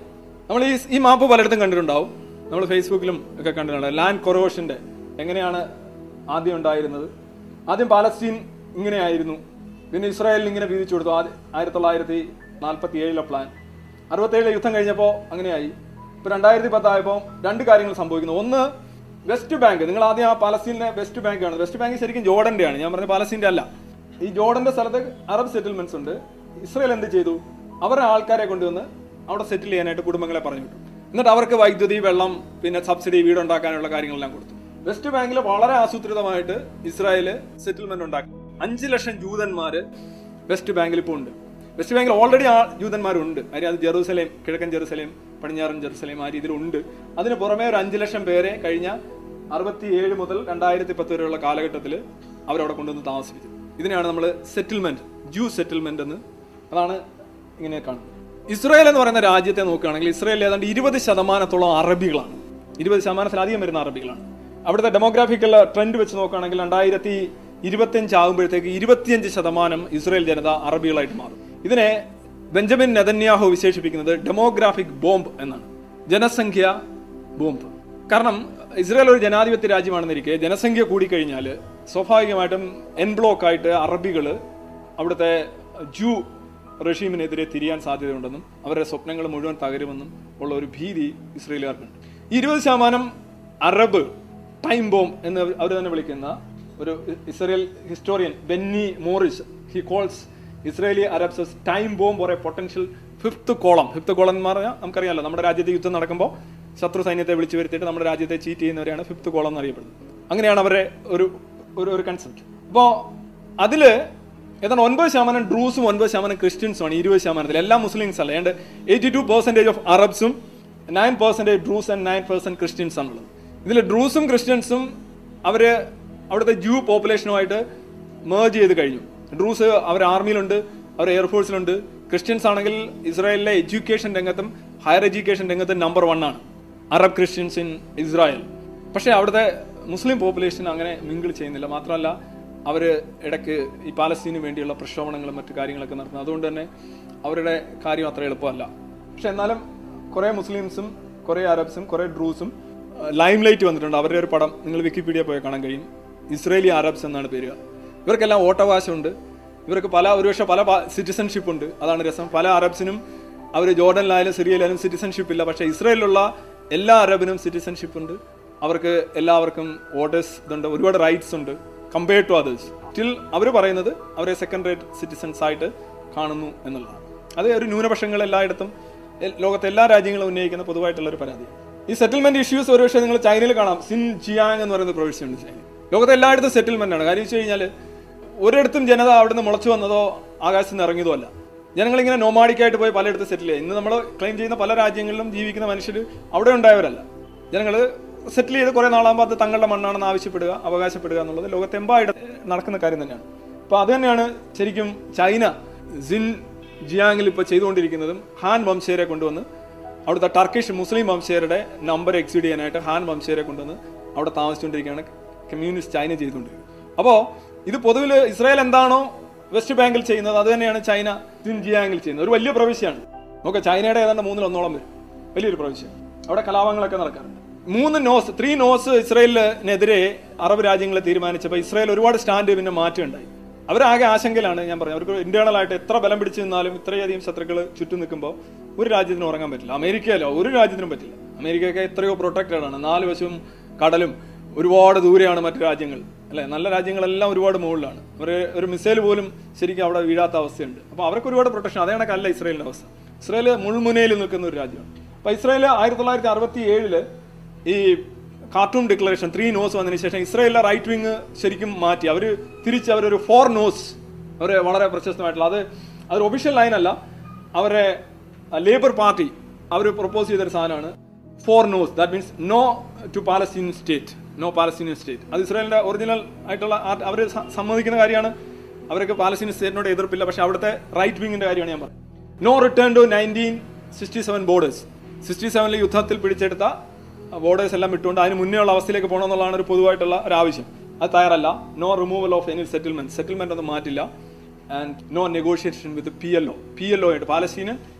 Speaker 2: നമ്മൾ ഈ ഈ മാപ്പ് പലയിടത്തും കണ്ടിട്ടുണ്ടാവും നമ്മൾ ഫേസ്ബുക്കിലും ഒക്കെ കണ്ടിട്ടുണ്ട് ലാൻഡ് കൊറോഷന്റെ എങ്ങനെയാണ് ആദ്യം ഉണ്ടായിരുന്നത് ആദ്യം പാലസ്തീൻ ഇങ്ങനെയായിരുന്നു പിന്നെ ഇസ്രായേലിന് ഇങ്ങനെ വീതിച്ചു കൊടുത്തു ആദ്യം ആയിരത്തി തൊള്ളായിരത്തി നാൽപ്പത്തി ഏഴിലെ പ്ലാൻ അറുപത്തേഴിലെ യുദ്ധം കഴിഞ്ഞപ്പോൾ അങ്ങനെയായി ഇപ്പൊ രണ്ടായിരത്തി പത്തായപ്പോൾ രണ്ട് കാര്യങ്ങൾ സംഭവിക്കുന്നു ഒന്ന് വെസ്റ്റ് ബാങ്ക് നിങ്ങൾ ആദ്യം ആ പാലസ്തീനിലെ വെസ്റ്റ് ബാങ്ക് ആണ് വെസ്റ്റ് ബാങ്ക് ശരിക്കും ജോർഡന്റെ ഞാൻ പറഞ്ഞ പാലസ്തീന്റെ അല്ല ഈ ജോർഡന്റെ സ്ഥലത്ത് അറബ് സെറ്റിൽമെന്റ്സ് ഉണ്ട് ഇസ്രായേൽ എന്ത് ചെയ്തു അവരുടെ ആൾക്കാരെ കൊണ്ടുവന്ന് അവിടെ സെറ്റിൽ ചെയ്യാനായിട്ട് കുടുംബങ്ങളെ പറഞ്ഞു വിട്ടു എന്നിട്ട് അവർക്ക് വൈദ്യുതി വെള്ളം പിന്നെ സബ്സിഡി വീടുണ്ടാക്കാനുള്ള കാര്യങ്ങളെല്ലാം കൊടുത്തു വെസ്റ്റ് ബാങ്കിൽ വളരെ ആസൂത്രിതമായിട്ട് ഇസ്രായേൽ സെറ്റിൽമെന്റ് ഉണ്ടാക്കി അഞ്ച് ലക്ഷം ജൂതന്മാര് വെസ്റ്റ് ബാങ്കിൽ ഇപ്പോൾ ഉണ്ട് വെസ്റ്റ് ബാങ്കിൽ ഓൾറെഡി ആ ജൂതന്മാരുണ്ട് കാര്യം അത് ജെറൂസലേം കിഴക്കൻ ജെറൂസലേം പടിഞ്ഞാറൻ ജെറൂസലേം ആ രീതിയിലുണ്ട് അതിന് പുറമെ ഒരു അഞ്ച് ലക്ഷം പേരെ കഴിഞ്ഞ അറുപത്തി ഏഴ് മുതൽ രണ്ടായിരത്തി പത്ത് വരെയുള്ള കാലഘട്ടത്തിൽ അവരവിടെ കൊണ്ടുവന്ന് താമസിപ്പിച്ചു ഇതിനെയാണ് നമ്മൾ സെറ്റിൽമെന്റ് ജൂ സെറ്റിൽമെന്റ് എന്ന് അതാണ് ഇങ്ങനെ കാണുന്നത് ഇസ്രായേൽ എന്ന് പറയുന്ന രാജ്യത്തെ നോക്കുകയാണെങ്കിൽ ഇസ്രായേലിൽ ഏതാണ്ട് ഇരുപത് ശതമാനത്തോളം അറബികളാണ് ഇരുപത് ശതമാനത്തിലധികം വരുന്ന അറബികളാണ് അവിടുത്തെ ഡെമോഗ്രാഫിക്കൽ ട്രെൻഡ് വെച്ച് നോക്കുകയാണെങ്കിൽ രണ്ടായിരത്തി ഇരുപത്തിയഞ്ച് ആകുമ്പോഴത്തേക്ക് ഇരുപത്തിയഞ്ച് ശതമാനം ഇസ്രായേൽ ജനത അറബികളായിട്ട് മാറും ഇതിനെ ബെഞ്ചമിൻ നെതന്യാഹു വിശേഷിപ്പിക്കുന്നത് ഡെമോഗ്രാഫിക് ബോംബ് എന്നാണ് ജനസംഖ്യ ബോംബ് കാരണം ഇസ്രായേൽ ഒരു ജനാധിപത്യ രാജ്യമാണെന്നിരിക്കെ ജനസംഖ്യ കൂടിക്കഴിഞ്ഞാൽ സ്വാഭാവികമായിട്ടും എൻ ബ്ലോക്ക് ആയിട്ട് അറബികൾ അവിടുത്തെ ജൂ റഷീമിനെതിരെ തിരിയാൻ സാധ്യതയുണ്ടെന്നും അവരുടെ സ്വപ്നങ്ങൾ മുഴുവൻ തകരുമെന്നും ഉള്ള ഒരു ഭീതി ഇസ്രയേലുകാർക്കുണ്ട് ഈ ഇരുപത് ശതമാനം അറബ് ടൈം ബോംബ് എന്ന് അവർ തന്നെ വിളിക്കുന്ന ഒരു Israel historian Benny Morris he calls Israeli Arabs time bomb ഒരു potential fifth column fifth column എന്ന് പറഞ്ഞാൽ നമുക്കറിയാമല്ലോ നമ്മുടെ രാജ്യത്ത് യുദ്ധം നടക്കുമ്പോൾ ശത്രു സൈന്യത്തെ വിളിച്ചു വരുത്തിയിട്ട് നമ്മുടെ രാജ്യത്തെ ചീറ്റ് ചെയ്യുന്നവരെയാണ് ഫിഫ്ത്ത് കോളം എന്നറിയപ്പെടുന്നത് അങ്ങനെയാണ് അവരുടെ ഒരു ഒരു ഒരു കൺസെപ്റ്റ് അപ്പോൾ അതില് ഏതാണ്ട് ഒൻപത് ശതമാനം ഡ്രൂസും ഒൻപത് ശതമാനം ക്രിസ്ത്യൻസും ആണ് ഇരുപത് ശതമാനത്തിൽ എല്ലാ മുസ്ലിംസ് അല്ല ഏതാണ്ട് എയ്റ്റി ടു പെർസെൻറ്റേജ് ഓഫ് അറബ്സും nine percentage Druze and nine percent Christians ആണുള്ളത് ഇതിൽ ഡ്രൂസും ക്രിസ്ത്യൻസും അവര് അവിടുത്തെ ജൂ പോപ്പുലേഷനുമായിട്ട് മേർജ് ചെയ്ത് കഴിഞ്ഞു ഡ്രൂസ് അവർ ആർമിയിലുണ്ട് അവർ എയർഫോഴ്സിലുണ്ട് ക്രിസ്ത്യൻസ് ആണെങ്കിൽ ഇസ്രായേലിലെ എഡ്യൂക്കേഷൻ രംഗത്തും ഹയർ എഡ്യൂക്കേഷൻ രംഗത്തും നമ്പർ വൺ ആണ് അറബ് ക്രിസ്ത്യൻസ് ഇൻ ഇസ്രായേൽ പക്ഷേ അവിടുത്തെ മുസ്ലിം പോപ്പുലേഷൻ അങ്ങനെ മിങ്കിൾ ചെയ്യുന്നില്ല മാത്രമല്ല അവർ ഇടയ്ക്ക് ഈ പാലസ്തീനു വേണ്ടിയുള്ള പ്രക്ഷോഭണങ്ങളും മറ്റു കാര്യങ്ങളൊക്കെ നടത്തുന്നത് അതുകൊണ്ട് തന്നെ അവരുടെ കാര്യം അത്ര എളുപ്പമല്ല പക്ഷെ എന്നാലും കുറേ മുസ്ലിംസും കുറേ അറബ്സും കുറേ ഡ്രൂസും ലൈം ലൈറ്റ് വന്നിട്ടുണ്ട് അവരുടെ ഒരു പടം നിങ്ങൾ വിക്കിപീഡിയ പോയി കാണാൻ കഴിയും ഇസ്രേലി അറബ്സ് എന്നാണ് പേര് ഇവർക്കെല്ലാം വോട്ടവകാശമുണ്ട് ഇവർക്ക് പല ഒരുപക്ഷെ പല സിറ്റിസൺഷിപ്പ് ഉണ്ട് അതാണ് രസം പല അറബ്സിനും അവർ ജോർഡനിലായാലും സിറിയയിലായാലും സിറ്റിസൺഷിപ്പ് ഇല്ല പക്ഷേ ഇസ്രയേലിലുള്ള എല്ലാ അറബിനും സിറ്റിസൺഷിപ്പ് ഉണ്ട് അവർക്ക് എല്ലാവർക്കും വോട്ടേഴ്സ് ഇതുണ്ട് ഒരുപാട് റൈറ്റ്സ് ഉണ്ട് കമ്പയർ ടു അതേഴ്സ് സ്റ്റിൽ അവർ പറയുന്നത് അവരെ സെക്കൻഡ് റേറ്റ് സിറ്റിസൺസ് ആയിട്ട് കാണുന്നു എന്നുള്ളതാണ് അത് ഒരു ന്യൂനപക്ഷങ്ങൾ എല്ലായിടത്തും എ- ലോകത്തെ എല്ലാ രാജ്യങ്ങളും ഉന്നയിക്കുന്ന പൊതുവായിട്ടുള്ള ഒരു പരാതി ഈ സെറ്റിൽമെന്റ് ഇഷ്യൂസ് ഒരുപക്ഷെ നിങ്ങൾ ചൈനയിൽ കാണാം സിൻ ജിയാങ് എന്ന് പറയുന്ന പ്രൊവിൻസ് ഉണ്ട് ചൈന ലോകത്തെ എല്ലായിടത്തും സെറ്റിൽമെന്റ് ആണ് കാര്യം വെച്ച് കഴിഞ്ഞാൽ ഒരിടത്തും ജനത അവിടുന്ന് മുളച്ചു വന്നതോ ആകാശത്ത് നിന്ന് ഇറങ്ങിയതോ അല്ല ജനങ്ങൾ ഇങ്ങനെ നോമാഡിക്കായിട്ട് പോയി പലയിടത്ത് സെറ്റിൽ ചെയ്യുക ഇന്ന് നമ്മൾ ക്ലെയിം ചെയ്യുന്ന പല രാജ്യങ്ങളിലും ജീവിക്കുന്ന മനുഷ്യർ അവിടെ ഉണ്ടായവരല്ല ജനങ്ങൾ സെറ്റിൽ ചെയ്ത് കുറെ നാളാകുമ്പോൾ അത് തങ്ങളുടെ മണ്ണാണെന്ന് ആവശ്യപ്പെടുക അവകാശപ്പെടുക എന്നുള്ളത് ലോകത്തെമ്പായിട്ട് നടക്കുന്ന കാര്യം തന്നെയാണ് അപ്പോൾ അത് തന്നെയാണ് ശരിക്കും ചൈന സിൻ ജിയാങ്ങിൽ ഇപ്പോൾ ചെയ്തുകൊണ്ടിരിക്കുന്നതും ഹാൻ വംശീയരെ കൊണ്ടുവന്ന് അവിടുത്തെ ടർക്കിഷ് മുസ്ലിം വംശീയരുടെ നമ്പർ എക്സീഡ് ചെയ്യാനായിട്ട് ഹാൻ വംശീയരെ കൊണ്ടുവന്ന് അവിടെ താമസിച്ചുകൊണ്ടിരിക്കുകയാണ് കമ്മ്യൂണിസ്റ്റ് ചൈന ചെയ്തുകൊണ്ടിരിക്കുന്നത് അപ്പോൾ ഇത് പൊതുവിൽ ഇസ്രായേൽ എന്താണോ വെസ്റ്റ് ബാങ്കിൽ ചെയ്യുന്നത് അത് തന്നെയാണ് ചൈന സിൻജിയാങ്ങിൽ ചെയ്യുന്നത് ഒരു വലിയ പ്രവിശ്യയാണ് നോക്കാം ചൈനയുടെ ഏതാണ്ട് മൂന്നിലൊന്നോളം വരും വലിയൊരു പ്രവിശ്യം അവിടെ കലാപങ്ങളൊക്കെ നടക്കാറുണ്ട് മൂന്ന് നോസ് ത്രീ നോസ് ഇസ്രായേലിനെതിരെ അറബ് രാജ്യങ്ങൾ തീരുമാനിച്ചപ്പോൾ ഇസ്രായേൽ ഒരുപാട് സ്റ്റാൻഡ് പിന്നെ മാറ്റമുണ്ടായി അവരാകെ ആശങ്കയിലാണ് ഞാൻ പറഞ്ഞത് അവർക്ക് ഇന്റേണൽ ആയിട്ട് എത്ര ബലം പിടിച്ചു നിന്നാലും ഇത്രയധികം ശത്രുക്കൾ ചുറ്റും നിൽക്കുമ്പോൾ ഒരു രാജ്യത്തിന് ഉറങ്ങാൻ പറ്റില്ല അമേരിക്കയല്ലോ ഒരു രാജ്യത്തിനും പറ്റില്ല അമേരിക്കയൊക്കെ എത്രയോ പ്രൊട്ടക്റ്റഡ് ആണ് നാല് വശവും കടലും ഒരുപാട് ദൂരെയാണ് മറ്റു രാജ്യങ്ങൾ അല്ലെ നല്ല രാജ്യങ്ങളെല്ലാം ഒരുപാട് മുകളിലാണ് ഒരു ഒരു മിസൈൽ പോലും ശരിക്കും അവിടെ വീഴാത്ത അവസ്ഥയുണ്ട് അപ്പോൾ അവർക്ക് ഒരുപാട് പ്രൊട്ടക്ഷൻ അതേ കണക്കല്ല ഇസ്രായേലിന്റെ അവസ്ഥ ഇസ്രായേൽ മുൾമുനയിൽ നിൽക്കുന്ന ഒരു രാജ്യമാണ് അപ്പോൾ ഇസ്രായേൽ ആയിരത്തി തൊള്ളായിരത്തി അറുപത്തി ഏഴില് ഈ കാർട്ടൂൺ ഡിക്ലറേഷൻ ത്രീ നോസ് വന്നതിന് ശേഷം ഇസ്രായേലിലെ റൈറ്റ് വിങ് ശരിക്കും മാറ്റി അവർ തിരിച്ച് അവരൊരു ഫോർ നോസ് അവർ വളരെ പ്രശസ്തമായിട്ടുള്ള അത് അതൊരു ഒഫീഷ്യൽ ലൈൻ അല്ല അവരെ ലേബർ പാർട്ടി അവർ പ്രപ്പോസ് ചെയ്തൊരു സാധനമാണ് four noes that means no to Palestine state no Palestinian state അത് ഇസ്രായേലിന്റെ ഒറിജിനൽ ആയിട്ടുള്ള അവർ സമ്മതിക്കുന്ന കാര്യമാണ് അവർക്ക് പാലസ്തീൻ സ്റ്റേറ്റിനോട് എതിർപ്പില്ല പക്ഷെ അവിടുത്തെ റൈറ്റ് വിങ്ങിന്റെ കാര്യമാണ് ഞാൻ പറഞ്ഞത് no return to nineteen sixty seven borders sixty സെവനിൽ യുദ്ധത്തിൽ പിടിച്ചെടുത്ത ബോർഡേഴ്സ് എല്ലാം വിട്ടുകൊണ്ട് അതിന് മുന്നേ ഉള്ള അവസ്ഥയിലേക്ക് പോകണം എന്നുള്ളതാണ് ഒരു പൊതുവായിട്ടുള്ള ഒരു ആവശ്യം അത് തയ്യാറല്ല no removal of any settlement settlement ഒന്നും മാറ്റില്ല and no negotiation with P L O P L O ആയിട്ട് പാലസ്തീന്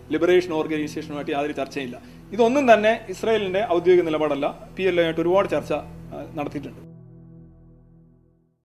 Speaker 2: ലിബറേഷൻ ഓർഗനൈസേഷനുമായിട്ട് യാതൊരു ചർച്ചയില്ല ഇതൊന്നും തന്നെ ഇസ്രായേലിൻ്റെ ഔദ്യോഗിക നിലപാടല്ല പി എൽ ആയിട്ട് ഒരുപാട് ചർച്ച ആ, നടത്തിയിട്ടുണ്ട്